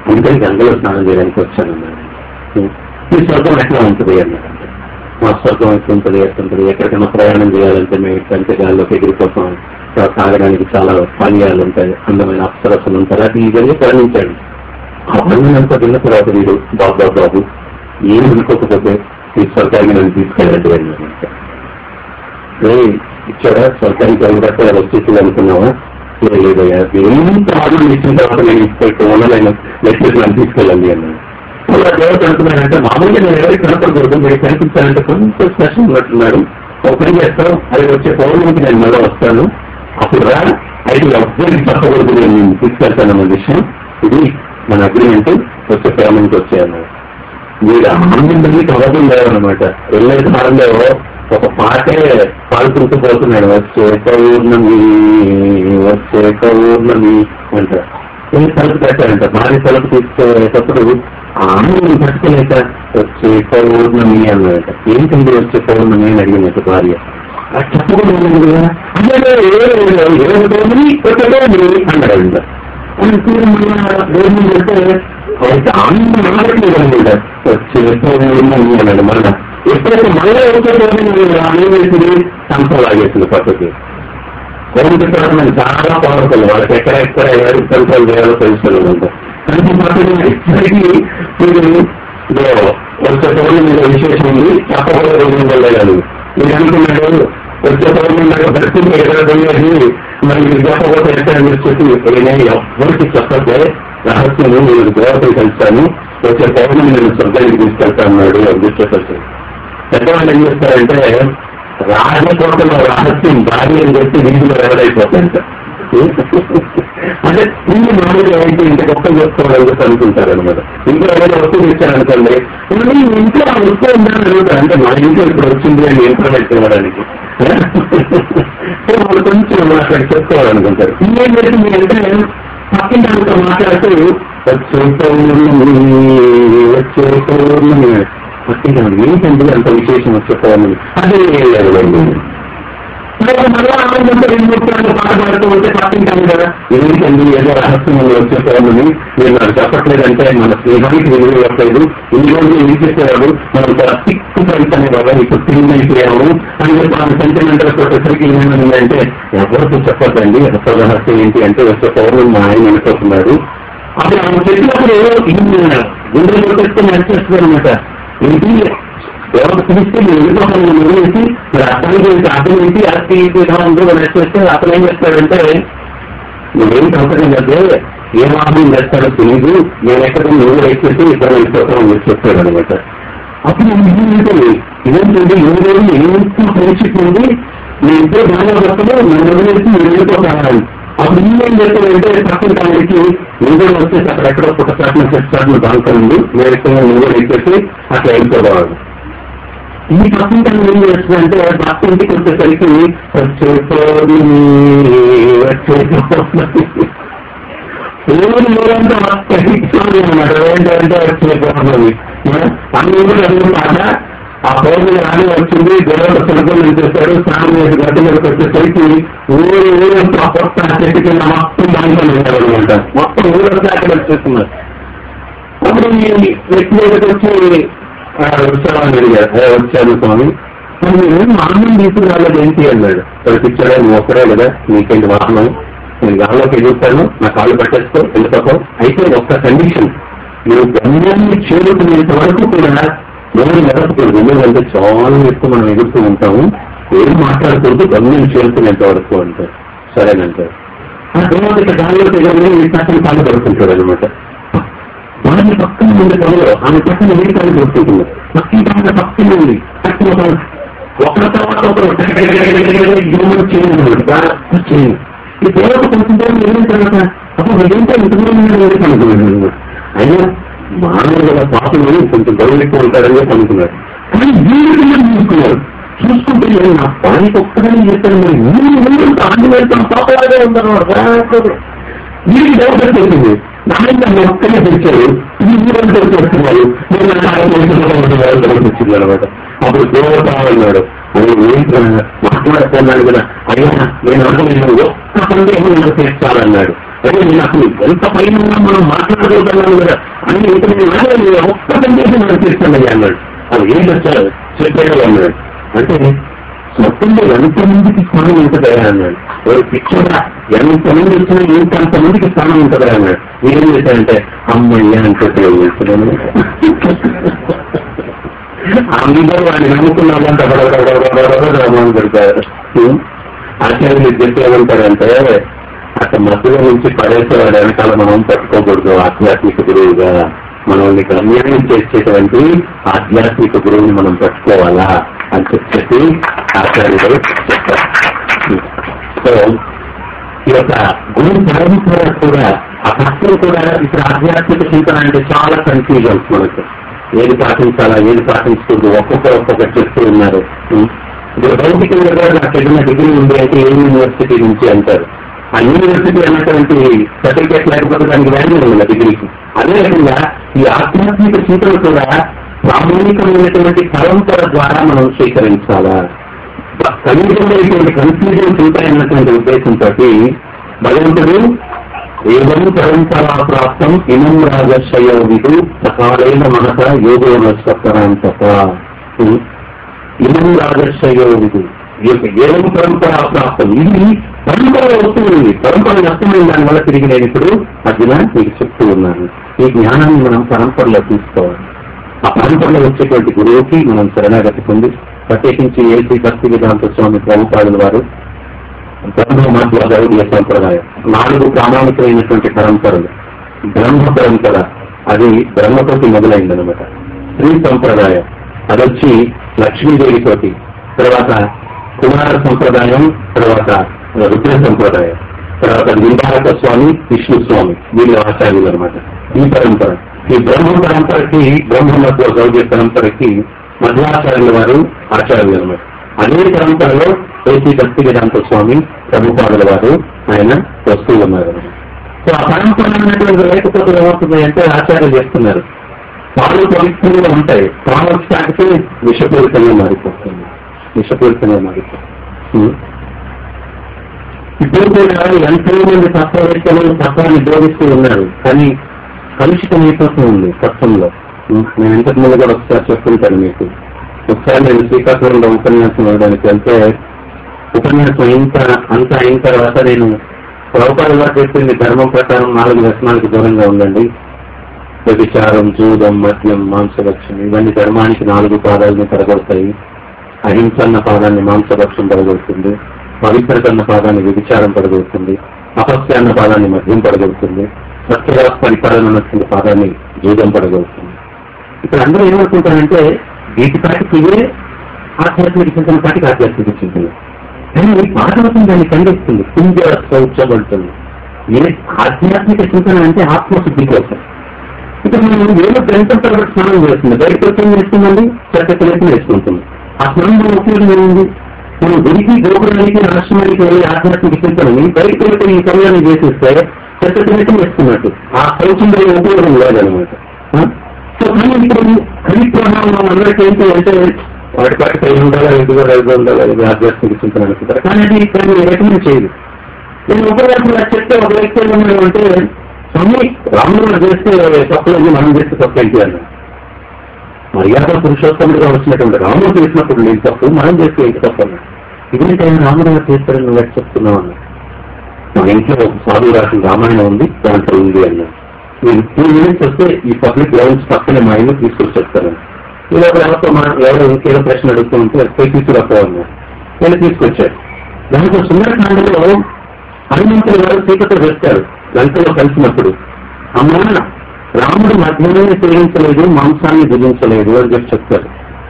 Speaker 1: అందుకని గంగలో స్నానం చేయడానికి వచ్చాను అన్నాడు ఈ స్వర్గం ఎట్లా ఉంటుంది అన్నాడు మా స్వర్గం ఎట్లుంటుంది ఎట్లుంటుంది ఎక్కడికైనా ప్రయాణం చేయాలంటే మేము ఇట్లంటే గాల్లోకి ఎగిరిపోతాం తర్వాత తాగడానికి చాలా పానీయాలు ఉంటాయి అందమైన అప్సరసలు ఉంటారు అది ఇవన్నీ ప్రయాణించాడు అవన్నీ అంతా తిన్న తర్వాత వీడు బాబు బాబు బాబు ఏం అనుకోకపోతే ఈ స్వర్గానికి నన్ను తీసుకెళ్ళండి అన్నాడు ఏయ్, ఇచ్చాడా స్వర్గానికి వెళ్ళబట్టే అలా వచ్చేసి అనుకున్నావా లేదు లేదయ్యా ఎంత ఆర్డర్ ఇచ్చిన తర్వాత నేను ఇక్కడ ఉండలేను లెక్చర్స్ నన్ను తీసుకెళ్ళండి అన్నాడు అలా దేవత అంటున్నాడంటే మామూలుగా నేను ఎవరికి కనపడకూడదు మీరు కనిపించాలంటే కొంచెం స్పెషల్ ఉన్నట్టున్నాడు ఒక పని చేస్తాం అది వచ్చే పౌర్ణమికి నేను మళ్ళీ వస్తాను అప్పుడు రా అయితే ఎవ్వరికి చెప్పకూడదు నేను నిన్ను తీసుకెళ్తాను అన్న విషయం ఇది మన అగ్రిమెంట్ వచ్చే పౌర్ణమికి వచ్చాయన్నాడు మీరు ఆనందండి కవరం లేవన్నమాట వెళ్ళే కాలంలో ఒక పాటే పాడుకుంటూ పోతున్నాడు వచ్చే పౌర్ణమి వచ్చే పౌర్ణమి అంట కొన్ని తలుపు కట్టారంట భార్య తలుపు తీసుకునేటప్పుడు ఆ ఆనందం పట్టుకోలేక వచ్చే పౌర్ణమి అన్నాడట ఏంటండి వచ్చే పౌర్ణమి అని అడిగినట్టు భార్య ఆ చెప్పకుండా ఉన్నాడు కదా అదే ఏ పౌర్ణమి ఒక పౌర్ణమి అన్నాడంట అంటే మళ్ళీ అంటే అయితే ఆనందం ఆగట్లేదు అనమాట వచ్చే పౌర్ణమి అన్నాడు మళ్ళా ఎప్పుడైతే మళ్ళీ వచ్చే పౌర్ణమి అనేది సంతం లాగేసింది పక్కకి కోరిక మనం చాలా పవర్ఫుల్ వాళ్ళకి ఎక్కడ ఎక్కడ ఎవరు కంట్రోల్ చేయాలో తెలుసుకోలేదు కానీ పక్కకి మీరు ఇదో వచ్చే పౌర్ణమి మీద విశేషం ఉంది చెప్పకూడదు వెళ్ళాలి మీరు అనుకున్నాడు వచ్చే పౌర్ణమి నాకు దర్శనం ఎక్కడ పోయేది మరి మీరు చెప్పకపోతే ఎక్కడ మీరు చెప్పి నేను ఎవరికి చెప్పతే రహస్యం నేను దేవతలు కలుస్తాను వచ్చే పౌర్ణమి నేను స్వర్గానికి తీసుకెళ్తాను అన్నాడు అదృష్టపరిచి పెద్దవాళ్ళు ఏం చేస్తారంటే రాజకోటలో రహస్యం భార్య అని చెప్పి వీధిలో ఎవరైపోతాయంట అంటే ఇన్ని మామూలుగా ఏంటి ఇంత గొప్ప చేసుకోవాలని చెప్పి అనుకుంటారు అనమాట ఇంట్లో ఏదైనా వస్తువు ఇచ్చారనుకోండి "మరి మీ ఇంట్లో ఆ వస్తువు ఉందని అడుగుతారు అంటే మా ఇంట్లో ఇప్పుడు వచ్చింది అని ఇన్ఫర్మేషన్ ఇవ్వడానికి సో వాళ్ళు కొంచెం అక్కడ చెప్పుకోవాలనుకుంటారు ఇంకేం చేసింది అంటే పక్కింటి వాళ్ళతో మాట్లాడుతూ వచ్చే పౌర్ణమి వచ్చే పౌర్ణమి పక్కింటి వాళ్ళు ఏంటంటే అంత విశేషం వచ్చే పౌర్ణమి అదే లేదు మళ్ళీ ఆనందంతో రెండు ముఖ్యాలు బాధపడుతూ ఉంటే పక్కింటాను కదా ఎందుకండి ఏదో రహస్యం వచ్చే పౌర్ణమి మీరు నాకు చెప్పట్లేదంటే మన స్నేహానికి విలువ ఇవ్వట్లేదు ఇన్ని రోజులు ఏం చేసేవాడు మనం సిక్స్ ఫ్రెండ్స్ అనేవాడు ఇప్పుడు క్లీన్ అయిపోయాము అని చెప్పి మన సెంటిమెంటల్ వచ్చేసరికి ఏమైందంటే ఎవరికి చెప్పద్దండి అసలు రహస్యం ఏంటి అంటే వచ్చే పౌర్ణమి మా ఆయన అనుకుంటున్నాడు అప్పుడు ఆమె చెప్పినప్పుడు ఇన్ని గుండెలు కొట్టేస్తే నడిచేస్తుంది అనమాట ఏంటి ఎవరు పిలిస్తే మీరు వెళ్ళిపోతాను వదిలేసి మరి అతనికి అర్థం ఏంటి అతి ఉందో నడిచేస్తే అతను ఏం చేస్తాడంటే నువ్వేం సంతకం చేస్తే ఏ వాహనం చేస్తాడో తెలియదు నేను ఎక్కడ నువ్వు వేసేసి ఇద్దరు వెళ్ళిపోతాం అని చెప్పాడు అనమాట అప్పుడు ఏంటంటే ఇదేంటంటే ఏ రోజు ఎంత ఫ్రెండ్షిప్ ఉంది మీ ఇద్దరు భాగవతలు నన్ను వదిలేసి మీరు వెళ్ళిపోతాను అప్పుడు ఏం చేస్తాడంటే పక్కన కాడికి నువ్వు కూడా వచ్చేసి అక్కడ ఎక్కడో పుట్టచాట్ల చెట్టు దాంట్లో నేను ఇక్కడ నువ్వు వేసేసి అట్లా వెళ్ళిపోవాలి ఈ ప్రపంచం ఏం చేస్తుందంటే భర్త ఇంటికి వచ్చేసరికి వచ్చే పౌర్ణమి వచ్చే పౌర్ణమి ఊరు ఊరంతా మొత్తం అన్నమాట ఏంటంటే వచ్చే పౌర్ణమి అన్ని ఊరు అడుగుతాక ఆ పౌర్ణమి రాని వచ్చింది దేవుడు సులభం చేశాడు స్నానం చేసి గడ్డ మీదకి వచ్చేసరికి ఊరు ఊరంతా కొత్త చెట్టు కింద మొత్తం బాగుంటుంది ఉంటారు అనమాట మొత్తం ఊరంతా అక్కడ వచ్చేస్తున్నారు అప్పుడు ఈ వ్యక్తి దగ్గరికి వచ్చి ఉత్సవాన్ని అడిగారు "ఏ, వచ్చాను స్వామి మరి మీరు వాహనం తీసుకురాలేదు ఏంటి అన్నాడు పిచ్చాడే నువ్వు ఒక్కడే కదా నీకేంటి వాహనం నేను గాల్లోకి ఎదుగుతాను నా కాళ్ళు పట్టేస్తూ వెళ్ళిపోతావు అయితే ఒక్క కండిషన్ నువ్వు గమ్యాన్ని చేరుకునేంత వరకు కూడా నోరు మెదపకూడదు ఎందుకంటే చాలా ఎక్కువ మనం ఎదుగుతూ ఉంటాము ఏం మాట్లాడకూడదు గమ్యం చేరుకునేంత వరకు అంటారు సరేనంటారు ఆ తర్వాత ఇక గాల్లోకి ఎగరని ఈ పక్కన కాళ్ళు పడుతుంటాడు అనమాట వాళ్ళని పక్కన ఉంది పొగలో ఆమె పక్కన వీడికాలు కొట్టుకుంటుంది పక్కన ఆమె పక్కన ఉంది పక్కన ఒక- ఒకరి తర్వాత ఒకరు గిన్నెలు చేయండి చేయండి ఈ దేవత కొంచెం దూరం వెళ్ళిన తర్వాత అప్పుడు ఏంటో ఇంతమంది అనుకున్నాడు అయినా మానవుల పాపలు కొంచెం గౌరవ ఎక్కువ ఉంటారని చెప్పి అనుకున్నాడు కానీ వీళ్ళు చూసుకున్నారు చూసుకుంటే నేను నా పానికి ఒక్కడని చెప్పాను మరి వీళ్ళు వీళ్ళు ఆంజనేయులతో వెళ్తాం పాపలాగే ఉన్నారు వీరికి డౌట్ వచ్చింది నాయన నన్ను ఒక్కనే తెచ్చారు ఈ ఊరంతా చేస్తున్నారు నేను నా డౌట్ వచ్చింది అనమాట అప్పుడు దేవత అన్నాడు అని ఏంటి మాట్లాడుతున్నాడు కదా అయ్యా నేను అర్థం నేను ఒక్క పని నేను చేస్తానన్నాడు అదే నేను అసలు ఎంత పైన ఉన్నా మనం మాట్లాడకూడదు చదువుతున్నాను కదా అన్ని ఇంత ఒక్క సందేశం మనం చేస్తానయ్యా అన్నాడు అది ఏం వచ్చారు చెప్పాడు అన్నాడు అంటే మొత్తంలో ఎంతమందికి స్థానం ఉంటుందా అన్నాడు ఎవరు పిచ్చోడా ఎంతమంది వచ్చినా ఇంత అంతమందికి స్థానం ఉంటుందా అన్నాడు ఏం చేశాడంటే అమ్మయ్య అని చెప్పలేదు అందరూ వాడిని నమ్ముకున్న వాళ్ళంతా రామని పెడతారు ఆచార్యులు చెప్పేమంటారంటే అక్కడ మధ్యలో నుంచి పడేసేవాడు వెనకాల మనం పట్టుకోకూడదు ఆధ్యాత్మిక గురువుగా మనల్ని గమ్యాన్ని చేసేటువంటి ఆధ్యాత్మిక గురువుని మనం పట్టుకోవాలా అని చెప్పేసి ఆచార్యులు చెప్తారు సో ఈ యొక్క గురు పరంపర కూడా ఆ భక్తులు కూడా ఇప్పుడు ఆధ్యాత్మిక చింతన అంటే చాలా కన్ఫ్యూజన్స్ మనకు ఏది పాటించాలా ఏది పాటించకూడదు ఒక్కొక్కరు ఒక్కొక్కటి చెప్తూ ఉన్నారు ఉం. ఇప్పుడు భౌతికంగా కూడా నాకు ఏదైనా డిగ్రీ ఉంది అంటే ఏ యూనివర్సిటీ నుంచి అంటారు ఆ యూనివర్సిటీ అన్నటువంటి సర్టిఫికేట్ లేకపోతే దానికి వాల్యూ ఉంది డిగ్రీకి అదే విధంగా ఈ ఆధ్యాత్మిక చింతన కూడా ప్రామాణికమైనటువంటి పరంపర ద్వారా మనం స్వీకరించాలా కలియుగంలో ఇటువంటి కన్ఫ్యూజన్స్ ఉంటాయన్నటువంటి ఉద్దేశంతో భగవంతుడు ఏదం పరంపరా ప్రాప్తం ఇమం రాజశయో విధు సకాలైన మనక యోగో నష్టపరాంతక ఇమం రాజశయో విధు ఈ యొక్క ఏదం పరంపరా ప్రాప్తం ఇది పరంపర వస్తుంది పరంపర నష్టమైన దాని వల్ల తిరిగి నేను ఇప్పుడు అర్జున మీకు చెప్తూ ఉన్నాను ఈ జ్ఞానాన్ని మనం పరంపరలో తీసుకోవాలి ఆ పరంపరలో వచ్చేటువంటి గురువుకి మనం శరణాగతి పొంది ప్రత్యేకించి ఏసీ భక్తి వేదాంత స్వామి ప్రభుపాదుల వారు బ్రహ్మ మధ్య గౌడీయ సంప్రదాయం నాలుగు ప్రామాణికమైనటువంటి పరంపరలు బ్రహ్మ పరంపర అది బ్రహ్మతోటి మొదలైందనమాట స్త్రీ సంప్రదాయం అదొచ్చి లక్ష్మీదేవితోటి తర్వాత కుమార సంప్రదాయం తర్వాత రుద్ర సంప్రదాయం తర్వాత నింబారక స్వామి విష్ణు స్వామి వీళ్ళు ఆచార్యులు అనమాట ఈ పరంపర ఈ బ్రహ్మ పరంపరకి బ్రహ్మ మధ్య గౌడ్య పరంపరకి మధ్వాచార్యుల వారు ఆచార్యులు అనమాట అదే పరంపరలో ఏసీ భక్తి వేదాంత స్వామి ప్రభుపాదుల వారు ఆయన వస్తూ ఉన్నారు సో ఆ పరంపర అనేటువంటి లేకపోతే ఏమవుతుంది అంటే ఆచార్యులు చేస్తున్నారు పాలు పవిత్రంగా ఉంటాయి పాలు వచ్చాకే విషపూరితంగా మారిపోతుంది విషపూరితంగా మారిపోతుంది ఉం. ఇప్పుడు కూడా ఎంతో మంది తత్వవేత్తలు తత్వాన్ని బోధిస్తూ ఉన్నారు కానీ కలుషితం అయిపోతూ ఉంది తత్వంలో ఉం. నేను ఇంతకు ముందు కూడా ఒకసారి చెప్పుకుంటాను మీకు ఒకసారి నేను శ్రీకాకుళంలో ఉపన్యాసం ఇవ్వడానికి వెళ్తే ఉపన్యాసం ఇంత అంత అయిన తర్వాత నేను ప్రభుపాద వారు చెప్పింది ధర్మం ప్రకారం నాలుగు వ్యసనాలకు దూరంగా ఉండండి వ్యభిచారం జూదం మద్యం మాంసభక్షం ఇవన్నీ ధర్మానికి నాలుగు పాదాలని పడగొడతాయి అహింస అన్న పాదాన్ని మాంసభక్షం పడగొడుతుంది పవిత్రత అన్న పాదాన్ని వ్యభిచారం పడగొడుతుంది అపస్య అన్న పాదాన్ని మద్యం పడగొడుతుంది సత్యరాస్ పరిపాలన అన్నటువంటి పాదాన్ని జూదం పడగొడుతుంది ఇక్కడ అందరూ ఏమనుకుంటారంటే వీటి పాటికి ఇవే ఆధ్యాత్మిక చింతన పాటికి ఆధ్యాత్మిక చింతన కానీ భాగవతం దాన్ని ఖండిస్తుంది కుంజ శౌచం అంటుంది ఏ ఆధ్యాత్మిక చింతన అంటే ఆత్మశుద్ధి కోసం ఇప్పుడు మనం ఏదో గ్రంథం తర్వాత స్నానం చేస్తుంది బయట కోసం చేస్తుందండి చక్కలేసి వేసుకుంటుంది ఆ స్నానం ఉపయోగం ఏముంది మనం గుడికి గోపురానికి రాష్ట్రానికి వెళ్ళి ఆధ్యాత్మిక చింతనని బయటకు వెళ్తే ఈ కళ్యాణం చేసేస్తే చక్కలేసి వేస్తున్నట్టు ఆ శౌచంలో ఉపయోగం లేదనమాట ఆ? సో కానీ ఇప్పుడు ఖరీఫ్ ప్రభావం అందరికీ ఏంటి అంటే వాటి పాటి పై ఉండాలా ఎదుగు రైతు ఉండాలా ఇది ఆధ్యాత్మిక చింతన అనుకుంటారు కానీ అది కానీ రికమెండ్ చేయదు నేను ఉపయోగం చెప్తే ఒక వ్యక్తి ఏమన్నాడు అంటే స్వామి రాముడు చేస్తే తప్పులేదు మనం చేస్తే తప్పు ఏంటి అన్న మర్యాద పురుషోత్తముడిగా వచ్చినటువంటి రాముడు చేసినప్పుడు నేను తప్పు మనం చేస్తే ఏంటి తప్పు అన్న ఇదేంటి ఆయన రాముడు గారు చేస్తారని నువ్వు ఎట్లా చెప్తున్నావు అన్న మా ఇంట్లో ఒక సాధువు రాసిన రామాయణం ఉంది దాంట్లో ఉంది అన్న నేను టూ మినిట్స్ వస్తే ఈ పబ్లిక్ గ్రౌండ్స్ పక్కనే మా ఇల్లు తీసుకొచ్చి చెప్తాను ఇలా ఎవరితో మా ఎవరో ఇంకేదో ప్రశ్న అడుగుతూ ఉంటే పోయి తీసుకురాపోవన్నా నేను తీసుకొచ్చాడు దాంట్లో సుందరకాండలో హనుమంతుడు గారు సీతతో చెప్తారు లంకలో కలిసినప్పుడు అమ్మా రాముడు మధ్యాహ్నాన్ని సేవించలేదు మాంసాన్ని భుజించలేదు అని చెప్పి చెప్తారు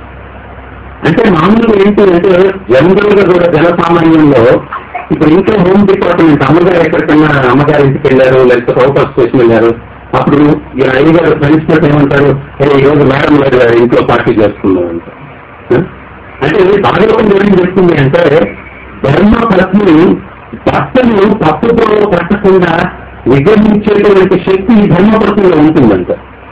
Speaker 1: అంటే మామూలుగా ఏంటి అంటే జనరల్ గా కూడా జనసామాన్యంలో ఇప్పుడు ఇంట్లో హోమ్ డిపార్ట్మెంట్ అమ్మగారు ఎక్కడికన్నా అమ్మగారి ఇంటికి వెళ్ళారు లేకపోతే అవుట్ ఆఫ్ స్టేషన్ వెళ్ళారు అప్పుడు ఈ అయ్యగారు ఫ్రెండ్స్ తో ఏమంటారు "ఏ, ఈ రోజు మేడం గారు ఇంట్లో పార్టీ చేస్తున్నాం అంట ఆ? అంటే భాగవతం ఏం చెప్తుంది అంటే ధర్మ పత్ని భర్తను తప్పుతో పట్టకుండా విగ్రహించేటువంటి శక్తి ఈ ధర్మపత్నిలో ఉంటుందంట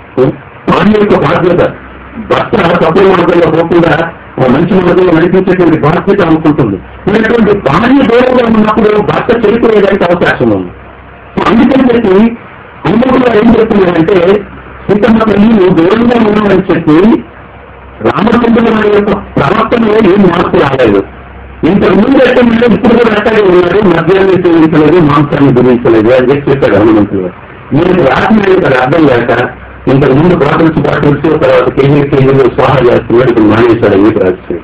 Speaker 1: భార్య యొక్క బాధ్యత భర్త తప్పుడు మార్గంలో పోకుండా ఆ మంచి మార్గంలో నడిపించేటువంటి బాధ్యత అనుకుంటుంది ఇటువంటి భార్య దూరంగా ఉన్నప్పుడు భర్త చెడిపోయేదానికి అవకాశం ఉంది సో అందుకని చెప్పి హనుమంతుడు ఏం చెప్తున్నాడంటే సీతమ్మ తల్లి నువ్వు దూరంగా ఉన్నావని చెప్పి రామచంద్రుడు వారి యొక్క ప్రవర్తనలో ఏం మార్పు రాలేదు ఇంతకు ముందు ఎక్కడంటే ఇప్పుడు కూడా అక్కడే ఉన్నాడు మద్యాన్ని సేవించలేదు మాంసాన్ని గురించలేదు అని చెప్పి చెప్పాడు హనుమంతుడు మీరు రాసిన ఇక్కడ అర్థం లేక ఇంతకు ముందు బాటిల్స్ బాటిల్స్ తర్వాత కేజీ కేజీలు స్వాహా చేస్తున్నాడు ఇప్పుడు మానేశాడు మీకు రాసి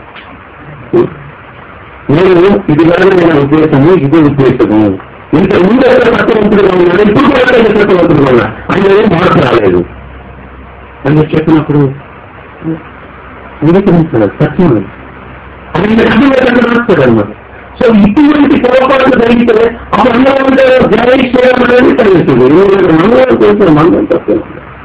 Speaker 1: నేను ఇది కాదు నేను ఉద్దేశము ఇది ఉద్దేశము ఇంతకు ముందు ఎక్కడ సత్యవంతుడుగా ఉన్నాడు ఇప్పుడు కూడా ఎక్కడ సత్యవంతుడుగా ఉన్నా ఆయన ఏం మార్పు రాలేదు అని చెప్పినప్పుడు అంగీకరించాడు సత్యం అది. అది ఇంకా అర్థం లేకుండా రాస్తాడు అనమాట సో ఇటువంటి పొరపాటు జరిగితే అప్పుడు అందరూ ఉంటే జై శ్రీరామ్ అనేది కలిగిస్తుంది మంగళం చేసిన మంగళం తప్పదు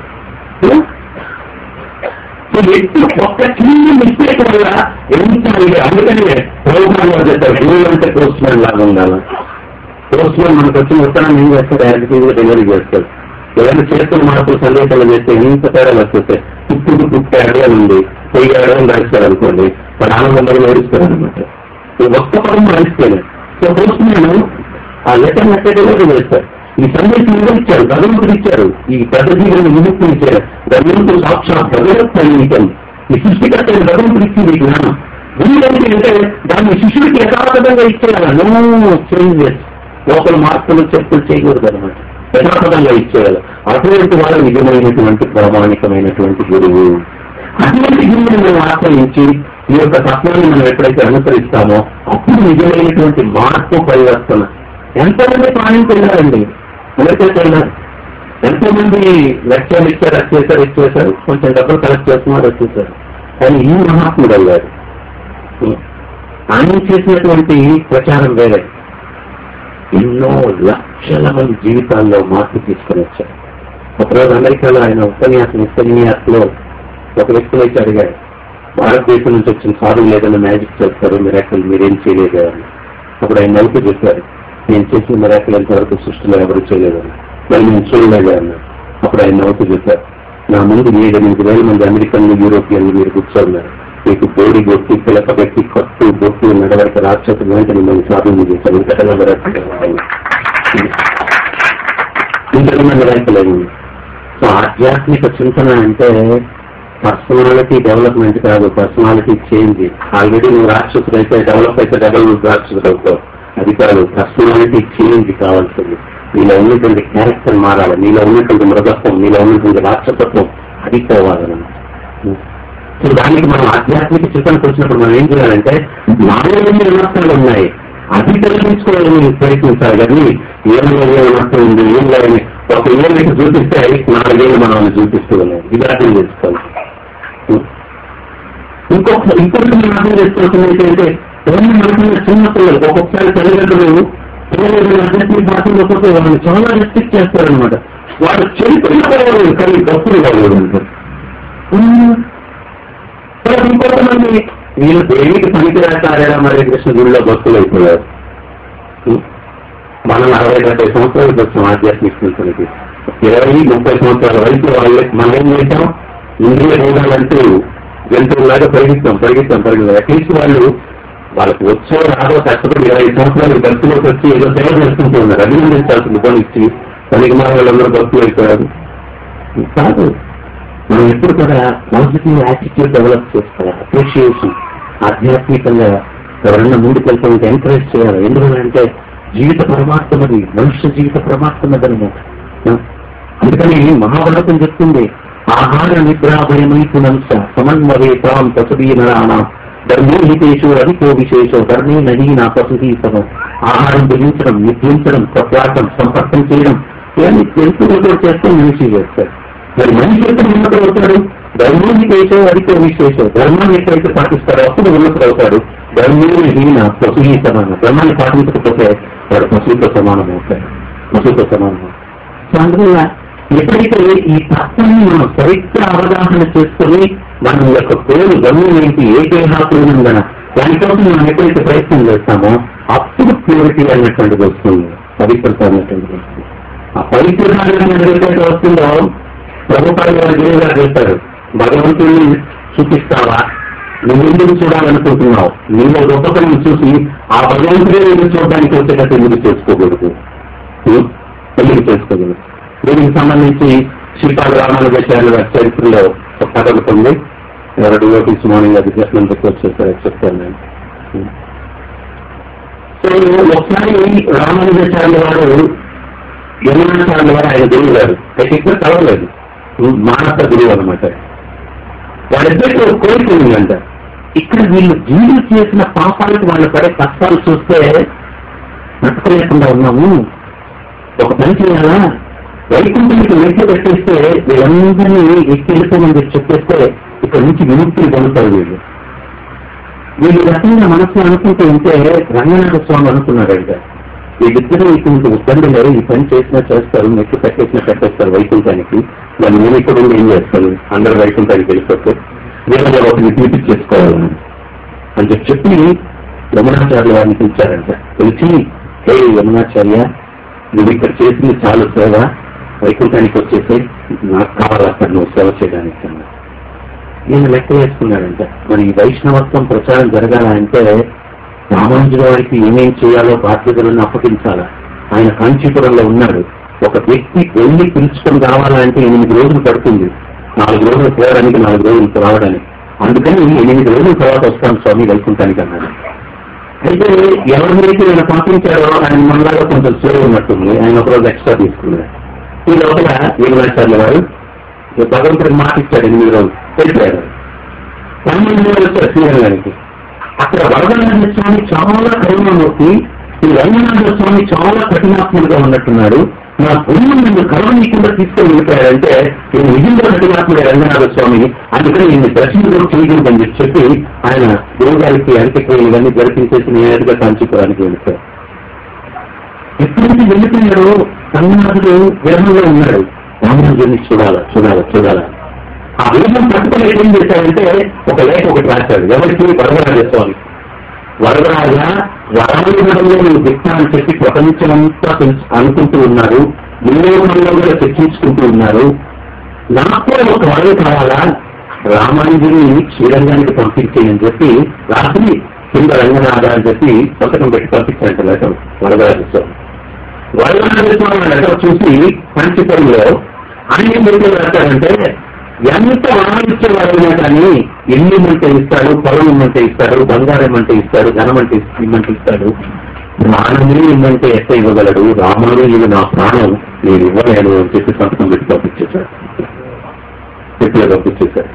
Speaker 1: సో ఎట్టి ఒక్క చిన్న మిస్టేక్ వల్ల ఎంత ఇది అందుకని ప్రోగ్రామ్ లో చేస్తారు గురువు అంటే పోస్ట్ మ్యాన్ లాగా ఉండాలి పోస్ట్ మ్యాన్ మనకు వచ్చిన ఉత్తరాన్ని ఏం చేస్తాడు యాక్టివ్ డెలివరీ చేస్తాడు ఏదైనా చేస్తున్న మార్పులు సందేశాలు చేస్తే ఇంత తేడా వస్తే పుట్టుకు పుట్టాడు అని ఉంది పోయాడు అని రాస్తారు అనుకోండి వాడు ఆనందంగా నేర్చుతారు అనమాట ఒక్క పదం రాయిస్తేనే సో పోస్ట్ మ్యాన్ ఆ లెటర్ మెసేజ్ డెలివరీ చేస్తారు ఈ సందేశం ఎవరు ఇచ్చారు భగవంతుడు ఇచ్చారు ఈ పెద్ద జీవులను విముక్తి ఇచ్చారు భగవంతుడు సాక్షాత్ భగవత్ సైనికం ఈ సృష్టికర్త అయిన భగవంతుడు ఇచ్చింది ఈ జ్ఞానం ఎందుకంటే అంటే దాన్ని శిష్యుడికి యథాతథంగా ఇచ్చేయాలి నో చేంజెస్ లోపల మార్పులు చెప్పులు చేయకూడదు అనమాట యథాతథంగా ఇచ్చేయాలి అటువంటి వాళ్ళ నిజమైనటువంటి ప్రామాణికమైనటువంటి గురువు అటువంటి గురువుని మనం ఆశ్రయించి ఈ యొక్క తత్వాన్ని మనం ఎప్పుడైతే అనుసరిస్తామో అప్పుడు నిజమైనటువంటి మార్పు పరివర్తన ఎంతమంది పాయింట్ వెళ్ళారండి అమెరికాకి వెళ్ళారు ఎంతో మంది లక్ష్యాలు ఇచ్చారు అది చేశారు ఇది చేశారు కొంచెం డబ్బులు కలెక్ట్ చేస్తున్నారు అది చేశారు కానీ ఈ మహాత్ముడు అయ్యారు ఆయన చేసినటువంటి ప్రచారం వేరే ఎన్నో లక్షల మంది జీవితాల్లో మార్పు తీసుకొని వచ్చారు ఒకరోజు అమెరికాలో ఆయన ఉపన్యాసం ఇస్తే న్యూయార్క్ లో ఒక వ్యక్తి వచ్చి అడిగాడు భారతదేశం నుంచి వచ్చిన సాధువులు ఏదైనా మ్యాజిక్ చేస్తారు మిరాకిల్ మీరేం చేయలేదు అని అప్పుడు ఆయన నవ్వుతూ చెప్పారు నేను చేసిన మిరాకిల్ ఎంతవరకు సృష్టిలో ఎవరు చేయలేదని మరి నేను చూడలేదు అన్నారు అప్పుడు ఆయన నవ్వుతూ చెప్పారు నా ముందు ఏడు ఎనిమిది వేల మంది అమెరికన్లు యూరోపియన్లు మీరు కూర్చోన్నారు మీకు బోడి బొట్టి పిలక పెట్టి కొట్టు బొట్టు నడవడిక రాక్షసులు వెంటనే మిమ్మల్ని సాధన చేశారు ఇంతకన్నా మిరాకిల్ ఇంతకన్నా మిరాకిల్ అయింది సో ఆధ్యాత్మిక చింతన అంటే పర్సనాలిటీ డెవలప్మెంట్ కాదు పర్సనాలిటీ చేంజ్ ఆల్రెడీ నువ్వు రాక్షసుడు అయితే డెవలప్ అయితే డబల్ నువ్వు రాక్షసుడు అవుతావు అది కాదు పర్సనాలిటీ చేంజ్ కావాల్సింది నీలో ఉన్నటువంటి క్యారెక్టర్ మారాలి నీలో ఉన్నటువంటి మృగత్వం నీలో ఉన్నటువంటి రాక్షసత్వం అది పోవాలన్నమాట సో దానికి మనం ఆధ్యాత్మిక చింతనకు వచ్చినప్పుడు మనం ఏం చేయాలంటే నాలుగు విమర్శలు ఉన్నాయి అది తొలగించుకోవాలని ప్రయత్నించాలి కానీ ఏమైనా ఏ విమర్శ ఉంది ఏం లేదని ఒక ఏళ్ళకి చూపిస్తే నాలుగేళ్ళు మనం చూపిస్తూ ఉన్నాయి ఇది అర్థం చేసుకోవాలి ఇంకొక ఇంకొకటి మనం అర్థం చేసుకోవాల్సింది ఏంటంటే ఎవరిని మనకున్న చిన్న పిల్లలు ఒక్కొక్కసారి తల్లిదండ్రులు పిల్లలు ఆధ్యాత్మిక భాషలో పోతే వాళ్ళని చాలా రెస్ట్రిక్ట్ చేస్తారనమాట వాళ్ళు చెడిపోయిన కానీ డబ్బులు కావాలి అంటారు తర్వాత ఇంకొంతమంది వీళ్ళు దేనికి పనికిరాకారేరా మరి కృష్ణ గుడిలో భక్తులు అయిపోయారు ఉం? మనం అరవై డెబ్బై సంవత్సరాలకు వచ్చాం ఆధ్యాత్మిక చింతనకి ఇరవై ముప్పై సంవత్సరాల వయసు వాళ్ళే మనం ఏం చేశాం ఇంద్రియ భోగాలంటూ జంతువులాగా పరిగిస్తాం పరిగిస్తాం పరిగిస్తాం అట్లీస్ట్ వాళ్ళు వాళ్ళకి వచ్చో రాదో కష్టపడి ఇరవై సంవత్సరాలు భక్తులకు వచ్చి ఏదో సేవ చేసుకుంటూ ఉన్నారు అభినందించాల్సింది పోనిచ్చి పనికి మన వాళ్ళందరూ భక్తులు అయిపోయారు కాదు మనం ఎప్పుడు కూడా పాజిటివ్ యాటిట్యూడ్ డెవలప్ చేసుకోవాలి అప్రిషియేషన్ ఆధ్యాత్మికంగా ఎవరన్నా ముందుకు వెళ్తామంటే ఎంకరేజ్ చేయాలి ఎందుకంటే జీవిత పరమాత్మది మనుష్య జీవిత పరమాత్మదనము అందుకని మహాభారతం చెప్తుంది ఆహార నిద్రాభయమైపునంస సమన్వరే తాం పశువీ నరాణం ధర్మో హితేషు అధికో విశేషో ధర్మే నదీ నా పశుహీ సమం ఆహారం భుజించడం నిద్రించడం కొట్లాడటం సంపర్కం చేయడం ఇవన్నీ తెలుసుకుంటూ చేస్తే మనిషి చేస్తారు మరి మనిషి ఎక్కడ ఉన్నతుడు అవుతాడు ధర్మాన్ని చేసో అధికో విశేషో ధర్మాన్ని ఎక్కడైతే పాటిస్తాడో అప్పుడు ఉన్నతుడు అవుతాడు ధర్మీయ హీన పశుహీ సమానం ధర్మాన్ని పాటించకపోతే వాడు పశువుతో సమానం అవుతాడు పశువుతో సమానం అవుతాడు. సో అందువల్ల ఎప్పుడైతే ఈ తత్వాన్ని మనం సరిగ్గా అవగాహన చేసుకుని మన యొక్క పేరు గమ్యం ఏంటి ఏ దేహాపురునందన దానికోసం మనం ఎప్పుడైతే ప్రయత్నం చేస్తామో అప్పుడు ప్యూరిటీ అన్నటువంటిది వస్తుంది పవిత్రత అన్నటువంటిది వస్తుంది ఆ పవిత్రత ఎప్పుడైతే వస్తుందో ప్రభుత్వాలు వారి గురువు గారు చెప్పారు భగవంతుడిని చూపిస్తావా నువ్వు ఎందుకు చూడాలనుకుంటున్నావు నీలో గొప్పతనం చూసి ఆ భగవంతుడే ఎందుకు చూడడానికి వచ్చేటట్టు ఎందుకు చేసుకోకూడదు ఉం? ఎందుకు చేసుకోగలరు దీనికి సంబంధించి శ్రీపాద రామానుజాచార్యుల గారి చరిత్రలో ఒక కథ ఒకటి ఉంది ఎవరు డివోటీస్ మార్నింగ్ అది జస్ట్ వచ్చేసారు చెప్తాను నేను సో ఒకసారి రామానుజాచార్యుల వారు యమునాచార్యుల వారు ఆయన గురువు గారు అయితే ఇక్కడ కలవలేదు మానస గురువు అనమాట వాళ్ళిద్దరికి ఒక కోరిక ఉందంట ఇక్కడ వీళ్ళు జీవులు చేసిన పాపాలకు వాళ్ళు పడే కష్టాలు చూస్తే నచ్చలేకుండా ఉన్నాము ఒక పని చేయాలా వైకుంఠానికి మెట్లు పెట్టేస్తే వీళ్ళందరినీ ఎక్కిళ్ళిపోమని చెప్పి చెప్పేస్తే ఇక్కడ నుంచి విముక్తిని పొందుతారు వీళ్ళు వీళ్ళు రకంగా మనసు అనుకుంటూ ఉంటే రంగనాథ స్వామి అనుకున్నాడంట వీళ్ళిద్దరూ ఇటువంటి ఇబ్బంది లేదు ఈ పని చేసినా చేస్తారు మెట్లు పెట్టేసినా పెట్టేస్తారు వైకుంఠానికి వాళ్ళు నేను ఇక్కడ ఉండి ఏం చేస్తారు అందరు వైకుంఠానికి వెళ్ళిపోతారు వీళ్ళలో ఒకరిని తీపిచ్చేసుకోవాలని అని చెప్పి చెప్పి యమునాచార్య వారిని పిలిచారంట పిలిచి హే యమునాచార్య నువ్వు ఇక్కడ చేసింది చాలు సేవ వైకుంఠానికి వచ్చేసి నాకు కావాలి అక్కడ నువ్వు సేవ చేయడానికి అన్నారు ఈయన లెక్క వేసుకున్నాడంట మరి ఈ వైష్ణవత్వం ప్రచారం జరగాలంటే రామానుజుల వారికి ఏమేం చేయాలో బాధ్యతలను అప్పగించాలా ఆయన కాంచీపురంలో ఉన్నాడు ఒక వ్యక్తి వెళ్ళి పిలుచుకొని రావాలంటే ఎనిమిది రోజులు పడుతుంది నాలుగు రోజులు పోవడానికి నాలుగు రోజులు రావడానికి అందుకని ఎనిమిది రోజుల తర్వాత వస్తాను స్వామి వైకుంఠానికి అన్నాడు అయితే ఎవరినైతే ఆయన పంపించారో ఆయన మనలాగా కొంచెం సేవ ఉన్నట్టుంది ఆయన ఒక రోజు ఎక్స్ట్రా తీసుకున్నాడు ఈ లోపల వీరనాచార్య వారు భగవంతుడికి మాట ఇచ్చాడు ఎనిమిది రోజులు వెళ్ళిపోయారు పన్నెండు రోజులు వచ్చారు శ్రీరంగానికి అక్కడ వరదనాథ స్వామి చాలా కరుణమూర్తి ఈ రంగనాథ స్వామి చాలా కఠినాత్ముడుగా ఉన్నట్టున్నాడు నా భూమిని నిన్ను కరుణీయకుండా తీసుకొని వెళ్ళిపోయాడంటే నేను నిజంగా కఠినాత్ముడే రంగనాథ స్వామి అందుకని నిన్ను దర్శించడం చేయకూడదని చెప్పి చెప్పి ఆయన గురుగారికి అంత్యక్రియలు ఇవన్నీ జరిపించేసి నేరుగా కాంచీపురానికి వెళ్ళిపోయారు ఎప్పుడైతే వెళ్ళిపోయాడో రంగనాథుడు విరమంలో ఉన్నాడు రామరాజుని చూడాలా చూడాలా చూడాలా ఆ విరమం పట్టుకుని ఏం చేశాడంటే ఒక లేఖ ఒకటి రాశాడు ఎవరికి వరదరాజ స్వామి వరదరాజ వరాంగడంలో నువ్వు దిక్తా అని చెప్పి ప్రపంచమంతా తెలుసు అనుకుంటూ ఉన్నారు వినియోగంలో కూడా చర్చించుకుంటూ ఉన్నారు నాకు ఒక వరం కావాలా రామానుజుని శ్రీరంగానికి పంపించేయని చెప్పి రాత్రి కింద రంగనాథ అని చెప్పి సంతకం పెట్టి పంపించాడు లెటర్ వరదరాజ స్వామి వరదరాజ స్వామి లెటర్ చూసి పంచపల్లిలో ఆయన ఏం చెప్పి రాశారంటే ఎంత వరం ఇచ్చేవారైనా కానీ ఇల్లు ఇమ్మంటే ఇస్తాడు పొలం ఇమ్మంటే ఇస్తాడు బంగారం ఇమ్మంటే ఇస్తాడు ధనం అంటే ఇమ్మంటే ఇస్తాడు ప్రాణమే ఇమ్మంటే ఎట్ట ఇవ్వగలడు రాముడు ఇది నా ప్రాణం నేను ఇవ్వలేను అని చెప్పి సంతకం పెట్టి పంపించేశాడు చెప్పిలో పంపించేశాడు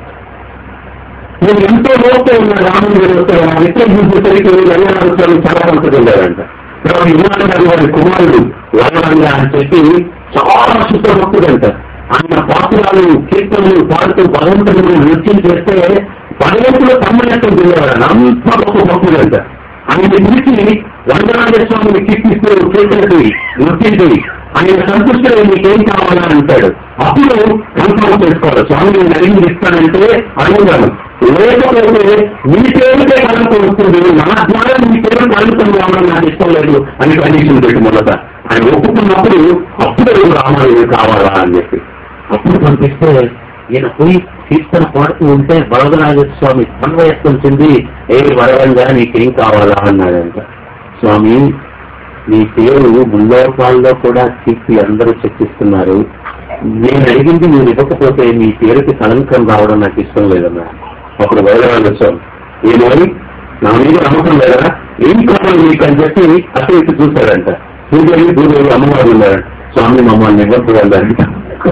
Speaker 1: నేను ఎంతో లోపల ఉన్న రాముడు నిత్యం చూసేసరికి రంగనాథస్వామి చాలా మంది వెళ్ళారంట తర్వాత యువనాథ గారి వారి కుమారుడు వరరంగా అని చెప్పి చాలా శుద్ధభక్తుడంట ఆయన పాత్రలు కీర్తనలు పాడుతూ భగవంతుడు నృత్యం చేస్తే భగవంతుడు తమ్మనట్టం తినేవాడు అంత గొప్ప భక్తుడంట ఆయన పిలిచి రంగనాథ స్వామిని కీర్తిస్తూ కీర్తనకి నృత్యంకి ఆయన సంతృష్టిలో నీకేం కావాలా అంటాడు అప్పుడు కన్ఫర్మ్ చేసుకోవాలి స్వామి నేను అడిగింది ఇస్తానంటే అడుగుతాను లేకపోతే మీ పేరుకే కనుక వస్తుంది నా ద్వారా మీ పేరు కలుగుతుంది రావడం నాకు ఇష్టం లేదు అని కండిషన్ పెట్టి మొదట ఆయన ఒప్పుకున్నప్పుడు అప్పుడు రామాయణ కావాలా అని చెప్పి అప్పుడు పంపిస్తే ఈయన పోయి కీర్తన పాడుతూ ఉంటే వరదరాజస్వామి తన్వయత్వం చెంది ఏ వరవంగా నీకేం కావాలా అన్నాడంట స్వామి నీ పేరు ముల్లోకాల్లో కూడా కీర్తి అందరూ చర్చిస్తున్నారు నేను అడిగింది మీరు ఇవ్వకపోతే మీ పేరుకి కలంకం రావడం నాకు ఇష్టం లేదన్నా అప్పుడు వరదరాజస్వామి ఏమని నా మీద నమ్మకం లేదా ఏం కావాలి మీకు అని చెప్పి అటు ఇటు చూశాడంట పూజలు పూజలు అమ్మవారు ఉన్నారంట స్వామి మమ్మల్ని ఇవ్వద్దు అన్నారంట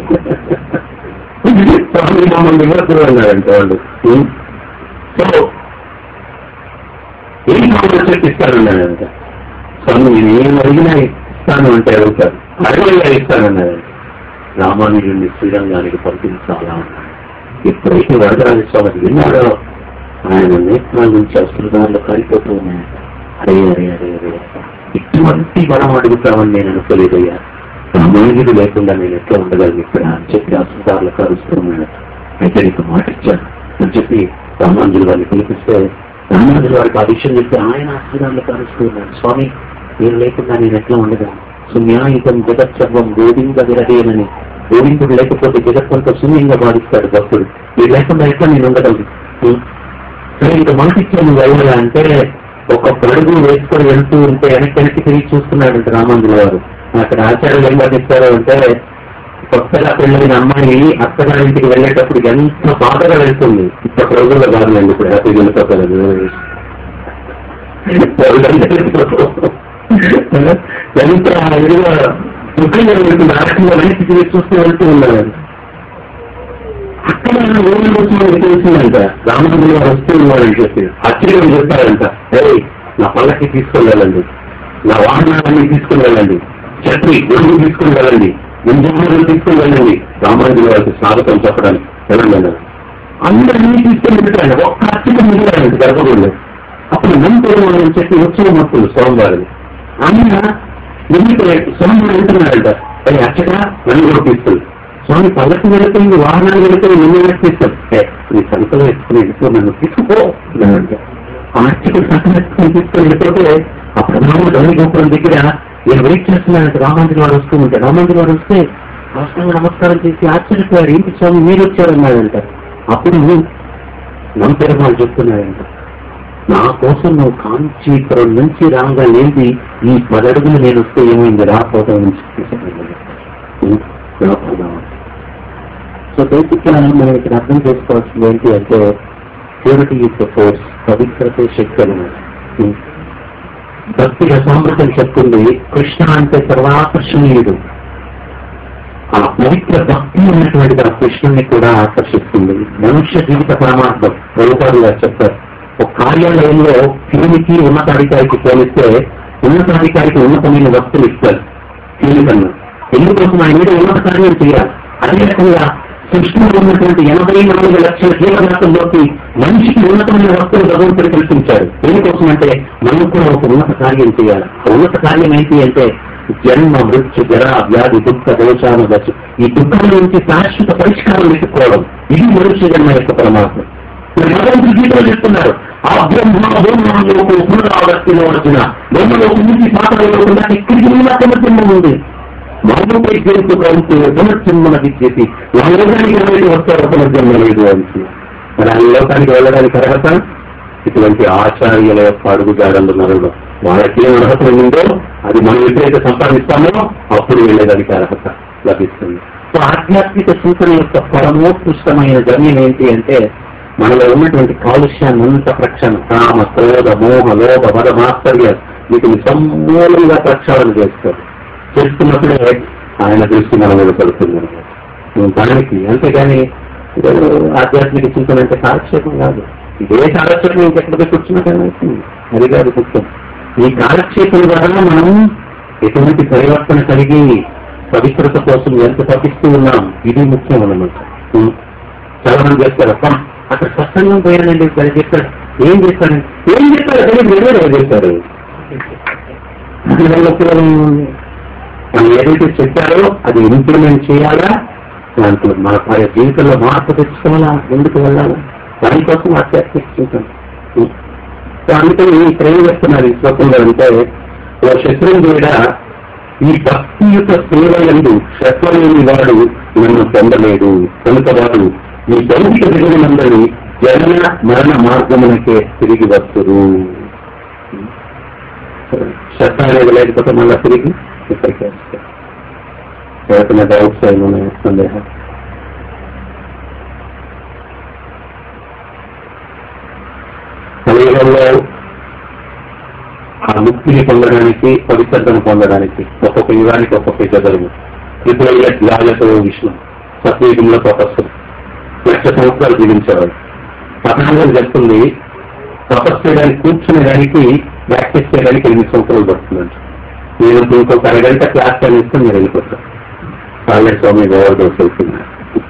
Speaker 1: స్వామి మమ్మల్ని ఇవ్వద్దు అన్నారంట వాళ్ళు ఉం? సో ఏం కావాలో చెప్పి ఇస్తానన్నాడంట స్వామి నేను ఏం అడిగినా ఇస్తాను అంటే అడుగుతారు అడగలేదా ఇస్తానన్నాడంట రామానుజుడిని శ్రీరంగానికి పంపించాలా అన్నాడు ఎప్పుడైతే వరదరాజ స్వామి విన్నాడో ఆయన నేత్రాల నుంచి అసలుదారులు కాలిపోతూ ఉన్నాయి అరే అరే అరే అరే ఇటువంటి వరం అడుగుతామని నేను అనుకోలేదయ్యా రామానుజుడు లేకుండా నేను ఎట్లా ఉండగలను ఇక్కడ అని చెప్పి అసలుదారులు కలుస్తున్నాడు అయితే నీకు మాట ఇచ్చాను అని చెప్పి రామానుజులు వారిని పిలిపిస్తే రామానుజులు వారికి ఆ విషయం చెప్తే ఆయన అసలుదారులు కలుస్తున్నాడు స్వామి మీరు లేకుండా నేను ఎట్లా ఉండగలను సున్యాయుతం జగత్ సర్వం గోవింద విరహేనని గోవిందుడు లేకపోతే జగత్తంతా శూన్యంగా భావిస్తాడు భక్తుడు మీరు లేకుండా ఎట్లా నేను ఉండగలను సరే ఇంకా మనకిచ్చాను వెళ్ళాలి అంటే ఒక పడుగు వేసుకొని వెళ్తూ ఉంటే వెనక్కి వెనక్కి తిరిగి చూస్తున్నాడంట రామాంజుల వారు అక్కడ ఆచార్యులు ఏం వర్ణిస్తారు అంటే కొత్తగా పెళ్ళైన అమ్మాయి అత్తగారింటికి వెళ్ళేటప్పుడు ఎంత బాధగా వెళ్తుంది ఇప్పటి రోజుల్లో కాదులేండి ఇప్పుడు హ్యాపీ వెళ్ళిపోతారు ఎంత ఇదిగా దుఃఖంగా వెళ్తుంది ఆర్థికంగా వెనక్కి తిరిగి చూస్తూ వెళ్తూ ఉన్నారు అక్కడ ఓన్ కోసం మనకి తెలిసిందంట రామచంద్ర గారు వస్తూ ఉన్నారని చెప్పి అచ్చడిగా చెప్పారంట ఏయ్ నా పళ్ళకి తీసుకొని వెళ్ళండి నా వాహనాలన్నీ తీసుకుని వెళ్ళండి ఛత్రి గొడుగు తీసుకుని వెళ్ళండి ముంజాలను తీసుకుని వెళ్ళండి రామాంజలి వారికి స్వాగతం చెప్పడానికి వెళ్ళండి అన్నారు అందరినీ తీసుకుని వెళ్ళాడు ఒక్క అచ్చడి మిగిలారంట గర్భగుడిలో అప్పుడు నమ్ముకోవడం అని చెప్పి ఉత్సవం వస్తుంది స్వామివారిని ఆయన ఎందుకంటే స్వామి అంటున్నాడంట అది అచ్చగా నన్ను కూడా తీసుకెళ్ళి స్వామి పల్లకి వెళుతుంది వాహనాలు వెళుతుంది నిన్ను ఎక్కిస్తాం నీ సంతలో ఎత్తుకుని వెళ్ళిపో నన్ను తీసుకుపో అన్నాడంట. ఆ అర్చకుడు సంతం ఎత్తుకుని తీసుకొని వెళ్ళిపోతే ఆ ప్రధాన గౌరీ గోపురం దగ్గర నేను వెయిట్ చేస్తున్నానంటే రామాంజలి వారు వస్తూ ఉంటే రామాంజలి వారు వస్తే అవసరంగా నమస్కారం చేసి ఆశ్చర్యపోయారు ఏంటి స్వామి మీరు వచ్చారన్నాడంట అప్పుడు నమ్మకరమాలు చెప్తున్నాడంట నా కోసం నువ్వు కాంచీపురం నుంచి రాగా లేది ఈ పదడుగులు నేను వస్తే ఏమైంది రాపోవడం నుంచి సో బేసిక్ గా మనం ఇక్కడ అర్థం చేసుకోవాల్సింది ఏంటి అంటే ప్యూరిటీ ఇస్ ఫోర్స్ పవిత్రత శక్తి అన్నమాట ఉం. భక్తి రసామృతం చెప్తుంది కృష్ణ అంటే సర్వాకర్షణీయుడు ఆ పవిత్ర భక్తి ఉన్నటువంటిది ఆ కృష్ణుని కూడా ఆకర్షిస్తుంది మనుష్య జీవిత పరమార్థం ప్రభుత్వాలు గారు చెప్పారు ఒక కార్యాలయంలో క్యూనికి ఉన్నతాధికారికి పోలిస్తే ఉన్నతాధికారికి ఉన్నతమైన వస్తువులు ఇస్తారు క్యూని కన్నా ఎందుకోసం ఆయన మీద ఉన్నత కార్యం చేయాలి అదే రకంగా సృష్టిలో ఉన్నటువంటి ఎనభై నాలుగు లక్షల జీవజాతుల్లోకి మనిషికి ఉన్నతమైన వస్తువులు భగవంతుడు కల్పించాడు దేనికోసం అంటే మనం కూడా ఒక ఉన్నత కార్యం చేయాలి ఆ ఉన్నత కార్యం ఏంటి అంటే జన్మ మృత్యు జర వ్యాధి దుఃఖ దోషాను దశ ఈ దుఃఖం నుంచి శాశ్వత పరిష్కారం వెతుక్కోవడం ఇది మనుష్య జన్మ యొక్క పరమాత్మ మరి భగవంతుడు గీతలో చెప్తున్నారు ఆ బ్రహ్మ బ్రహ్మలోకి పునరావర్తిలో వచ్చిన బ్రహ్మలోకి నుంచి పాత్రలో ఇక్కడికి ఉన్న పునర్జన్మం ఉంది మామూలుపై గెలుపు కలిసి పునర్జన్మన విద్యతి నా లోకానికి ఎవరికి వస్తారో పునర్జన్మ లేదు అని మరి ఆ లోకానికి వెళ్ళడానికి అర్హత ఇటువంటి ఆచార్యుల యొక్క అడుగుజాడలు నరుడు వాళ్ళకి ఏం అర్హత ఉందో అది మనం ఎప్పుడైతే సంపాదిస్తామో అప్పుడు వెళ్ళేదానికి అర్హత లభిస్తుంది సో ఆధ్యాత్మిక సూచన యొక్క పరమోత్కృష్టమైన గమ్యం ఏంటి అంటే మనలో ఉన్నటువంటి కాలుష్యాన్ని అంత ప్రక్షాళన కామ క్రోధ మోహ లోభ మద మాత్సర్య వీటిని సమూలంగా ప్రక్షాళన చేస్తారు చేస్తున్నప్పుడే ఆయన దృష్టి మన మీద పడుతుంది దానికి అంతేగాని ఇదేదో ఆధ్యాత్మిక చింతన అంటే కాలక్షేపం కాదు ఇదే కాలక్షేపం ఇంకెక్కడ కూర్చున్నట్టు అవుతుంది అది కాదు ముఖ్యం ఈ కాలక్షేపం ద్వారా మనం ఎటువంటి పరివర్తన కలిగి పవిత్రత కోసం ఎంత తప్పిస్తూ ఉన్నాం ఇది ముఖ్యం అన్నమాట ఉం. చాలా మంది చేస్తారు అప్ప అక్కడ సత్సంగం పోయానండి సరే చెప్తాడు ఏం చేస్తాడు ఏం చేస్తాడు అదే వేరే చేస్తారు దానివల్ల ఉపయోగం ఏముంది? మనం ఏదైతే చెప్పారో అది ఇంప్లిమెంట్ చేయాలా దాంట్లో మన వారి జీవితంలో మార్పు తెచ్చుకోవాలా ముందుకు వెళ్ళాలా దానికోసం ఆధ్యాత్మిక చింతన సో అందుకని ఇక్కడ ఏం చేస్తున్నారు ఈ శ్లోకంలో అంటే ఓ శత్రుంజుడ ఈ భక్తి యొక్క సేవ ఎందు శత్రులేని వాడు నన్ను పొందలేడు కనుక వాడు ఈ భౌతిక దిగునందరి జనన మరణ మార్గమునకే తిరిగి వస్తురు శత్రు అనేది లేకపోతే మళ్ళీ తిరిగి ఇక్కడికి వస్తారు ఎవరికైనా డౌట్స్ ఏమైనా సందేహం కలియుగంలో ఆ ముక్తిని పొందడానికి పవిత్రతను పొందడానికి ఒక్కొక్క యుగానికి ఒక్కొక్క ఇద్దరు త్రిపురయ్య త్యాగతో విష్ణు సత్యయుగంలో తపస్సు లక్ష సంవత్సరాలు జీవించేవాడు పట్టణంలో చెప్తుంది తపస్సు చేయడానికి కూర్చునేదానికి ప్రాక్టీస్ చేయడానికి ఎనిమిది సంవత్సరాలు పడుతుందంట నేను ఇంకొక అరగంట క్లాస్ టైం ఇస్తే మీరు వెళ్ళిపోతారు కాలేజ్ స్వామి గోవర్ధన్ వెళ్తున్నారు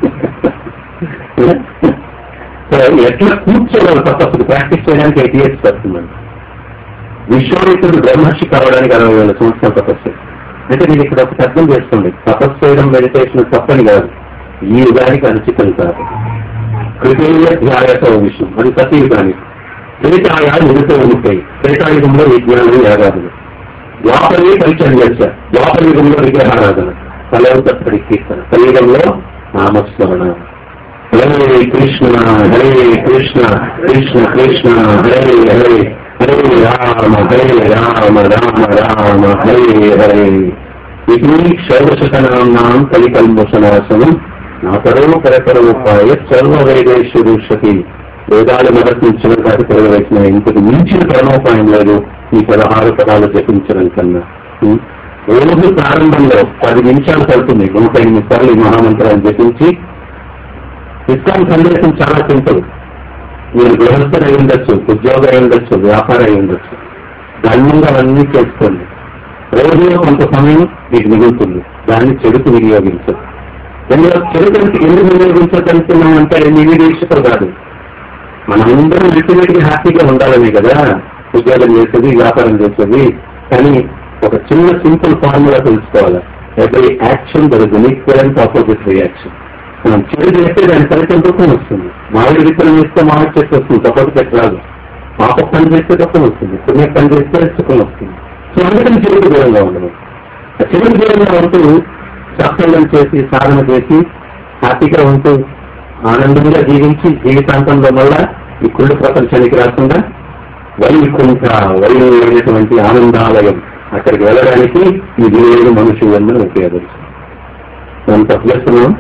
Speaker 1: సో ఎట్లా కూర్చోవాలి తపస్సు ప్రాక్టీస్ చేయడానికి ఎయిట్ ఇయర్స్ పడుతుందండి విశ్వామిత్రుడు బ్రహ్మర్షి కావడానికి అరవై వేల సంవత్సరాల తపస్సు అంటే నేను ఇక్కడ ఒకటి అర్థం చేసుకోండి తపస్సు చేయడం మెడిటేషన్ తప్పని కాదు ఈ యుగానికి అనుచితం కాదు కృతీయ ధ్యాయతో విషయం అది సతీయుగానికి త్రేతాయాలు నిరుతో ఉంటాయి త్రేతాయుగంలో విజ్ఞానం యాగాదులు ద్వాపరే పరిచర్య ద్వాపరయుగంలో విగ్రహారాధన కలవతప్పటి కీర్తన కలియుగంలో నామస్మరణ హరే కృష్ణ హరే కృష్ణ కృష్ణ కృష్ణ హరే హరే హరే రామ హరే రామ రామ రామ హరే హరే ఇది షర్వశతనాం కలికల్మోషనాసనం నా పరమ పరపరముపాయ సర్వ వేదేశ్వరుషతి వేదాలు మొదటి నుంచి కాదు తిరగవేసిన ఇంతకు మించిన పరమోపాయం లేదు ఈ పదహారు పదాలు జపించడం కన్నా ఉం? రోజు ప్రారంభంలో పది నిమిషాలు పడుతుంది నూట ఎనిమిది సార్లు ఈ మహామంత్రాన్ని జపించి ఇస్లాం సందేశం చాలా సింపుల్ మీరు గృహస్థులు అయి ఉండొచ్చు ఉద్యోగం అయి ఉండొచ్చు వ్యాపారం అయి ఉండొచ్చు ధన్యంగా అవన్నీ చేసుకోండి రోజులో కొంత సమయం మీకు మిగులుతుంది దాన్ని చెడుకు వినియోగించదు ఎందులో చెడుకు ఎందుకు వినియోగించగలుగుతున్నాం అంటే నివేదించడం కాదు మనందరం అల్టిమేట్ గా హ్యాపీగా ఉండాలని కదా ఉద్యోగం చేసేది వ్యాపారం చేసేది కానీ ఒక చిన్న సింపుల్ ఫార్ములా తెలుసుకోవాలి every action there is equivalent opposite reaction మనం చెడు చేస్తే దాని ఫలితం దుఃఖం వస్తుంది మామిడి విత్తనం వేస్తే మామిడి చెట్టు వస్తుంది తప్పటి చెట్టు రాదు పాప పని చేస్తే దుఃఖం వస్తుంది పుణ్య పని చేస్తే సుఖం వస్తుంది సో అందుకని చెడుకు దూరంగా ఉండడం ఆ చెడుకు దూరంగా ఉంటూ సత్సంగం చేసి సాధన చేసి హ్యాపీగా ఉంటూ ఆనందంగా జీవించి జీవితాంతంలో మళ్ళా ఈ కుళ్ళు ప్రపంచానికి రాకుండా వైకుంఠ వైలు అయినటువంటి ఆనందాలయం అక్కడికి వెళ్ళడానికి ఈ దేవుడు మనుషులందరూ ఉపయోగిస్తుంది మనం తప్పు చేస్తున్నాం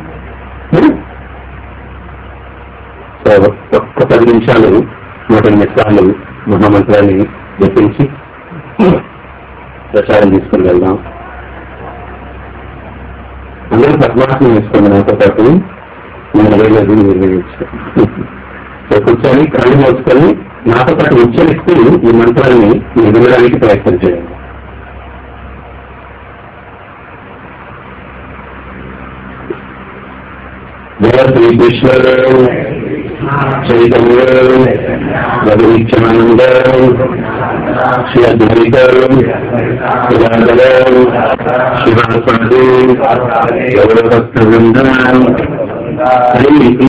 Speaker 1: సో ఒక్క పది నిమిషాలు నూట ఎనిమిది సార్లు మహామంత్రాన్ని జపించి ప్రచారం తీసుకుని వెళ్దాం అందరూ పద్మాసనం వేసుకోండి నాతో పాటు నేను వేయలేదు మీరు వేయచ్చు సో కూర్చొని కళ్ళు మోసుకొని నాతో పాటు ఉచ్చరిస్తూ ఈ మంత్రాన్ని మీరు వినడానికి ప్రయత్నం చేయండి జయ శ్రీకృష్ణ చైతన్య రఘునిత్యానంద శ్రీ అద్వైత శివాసాది గౌరవ భక్త వృంద హరి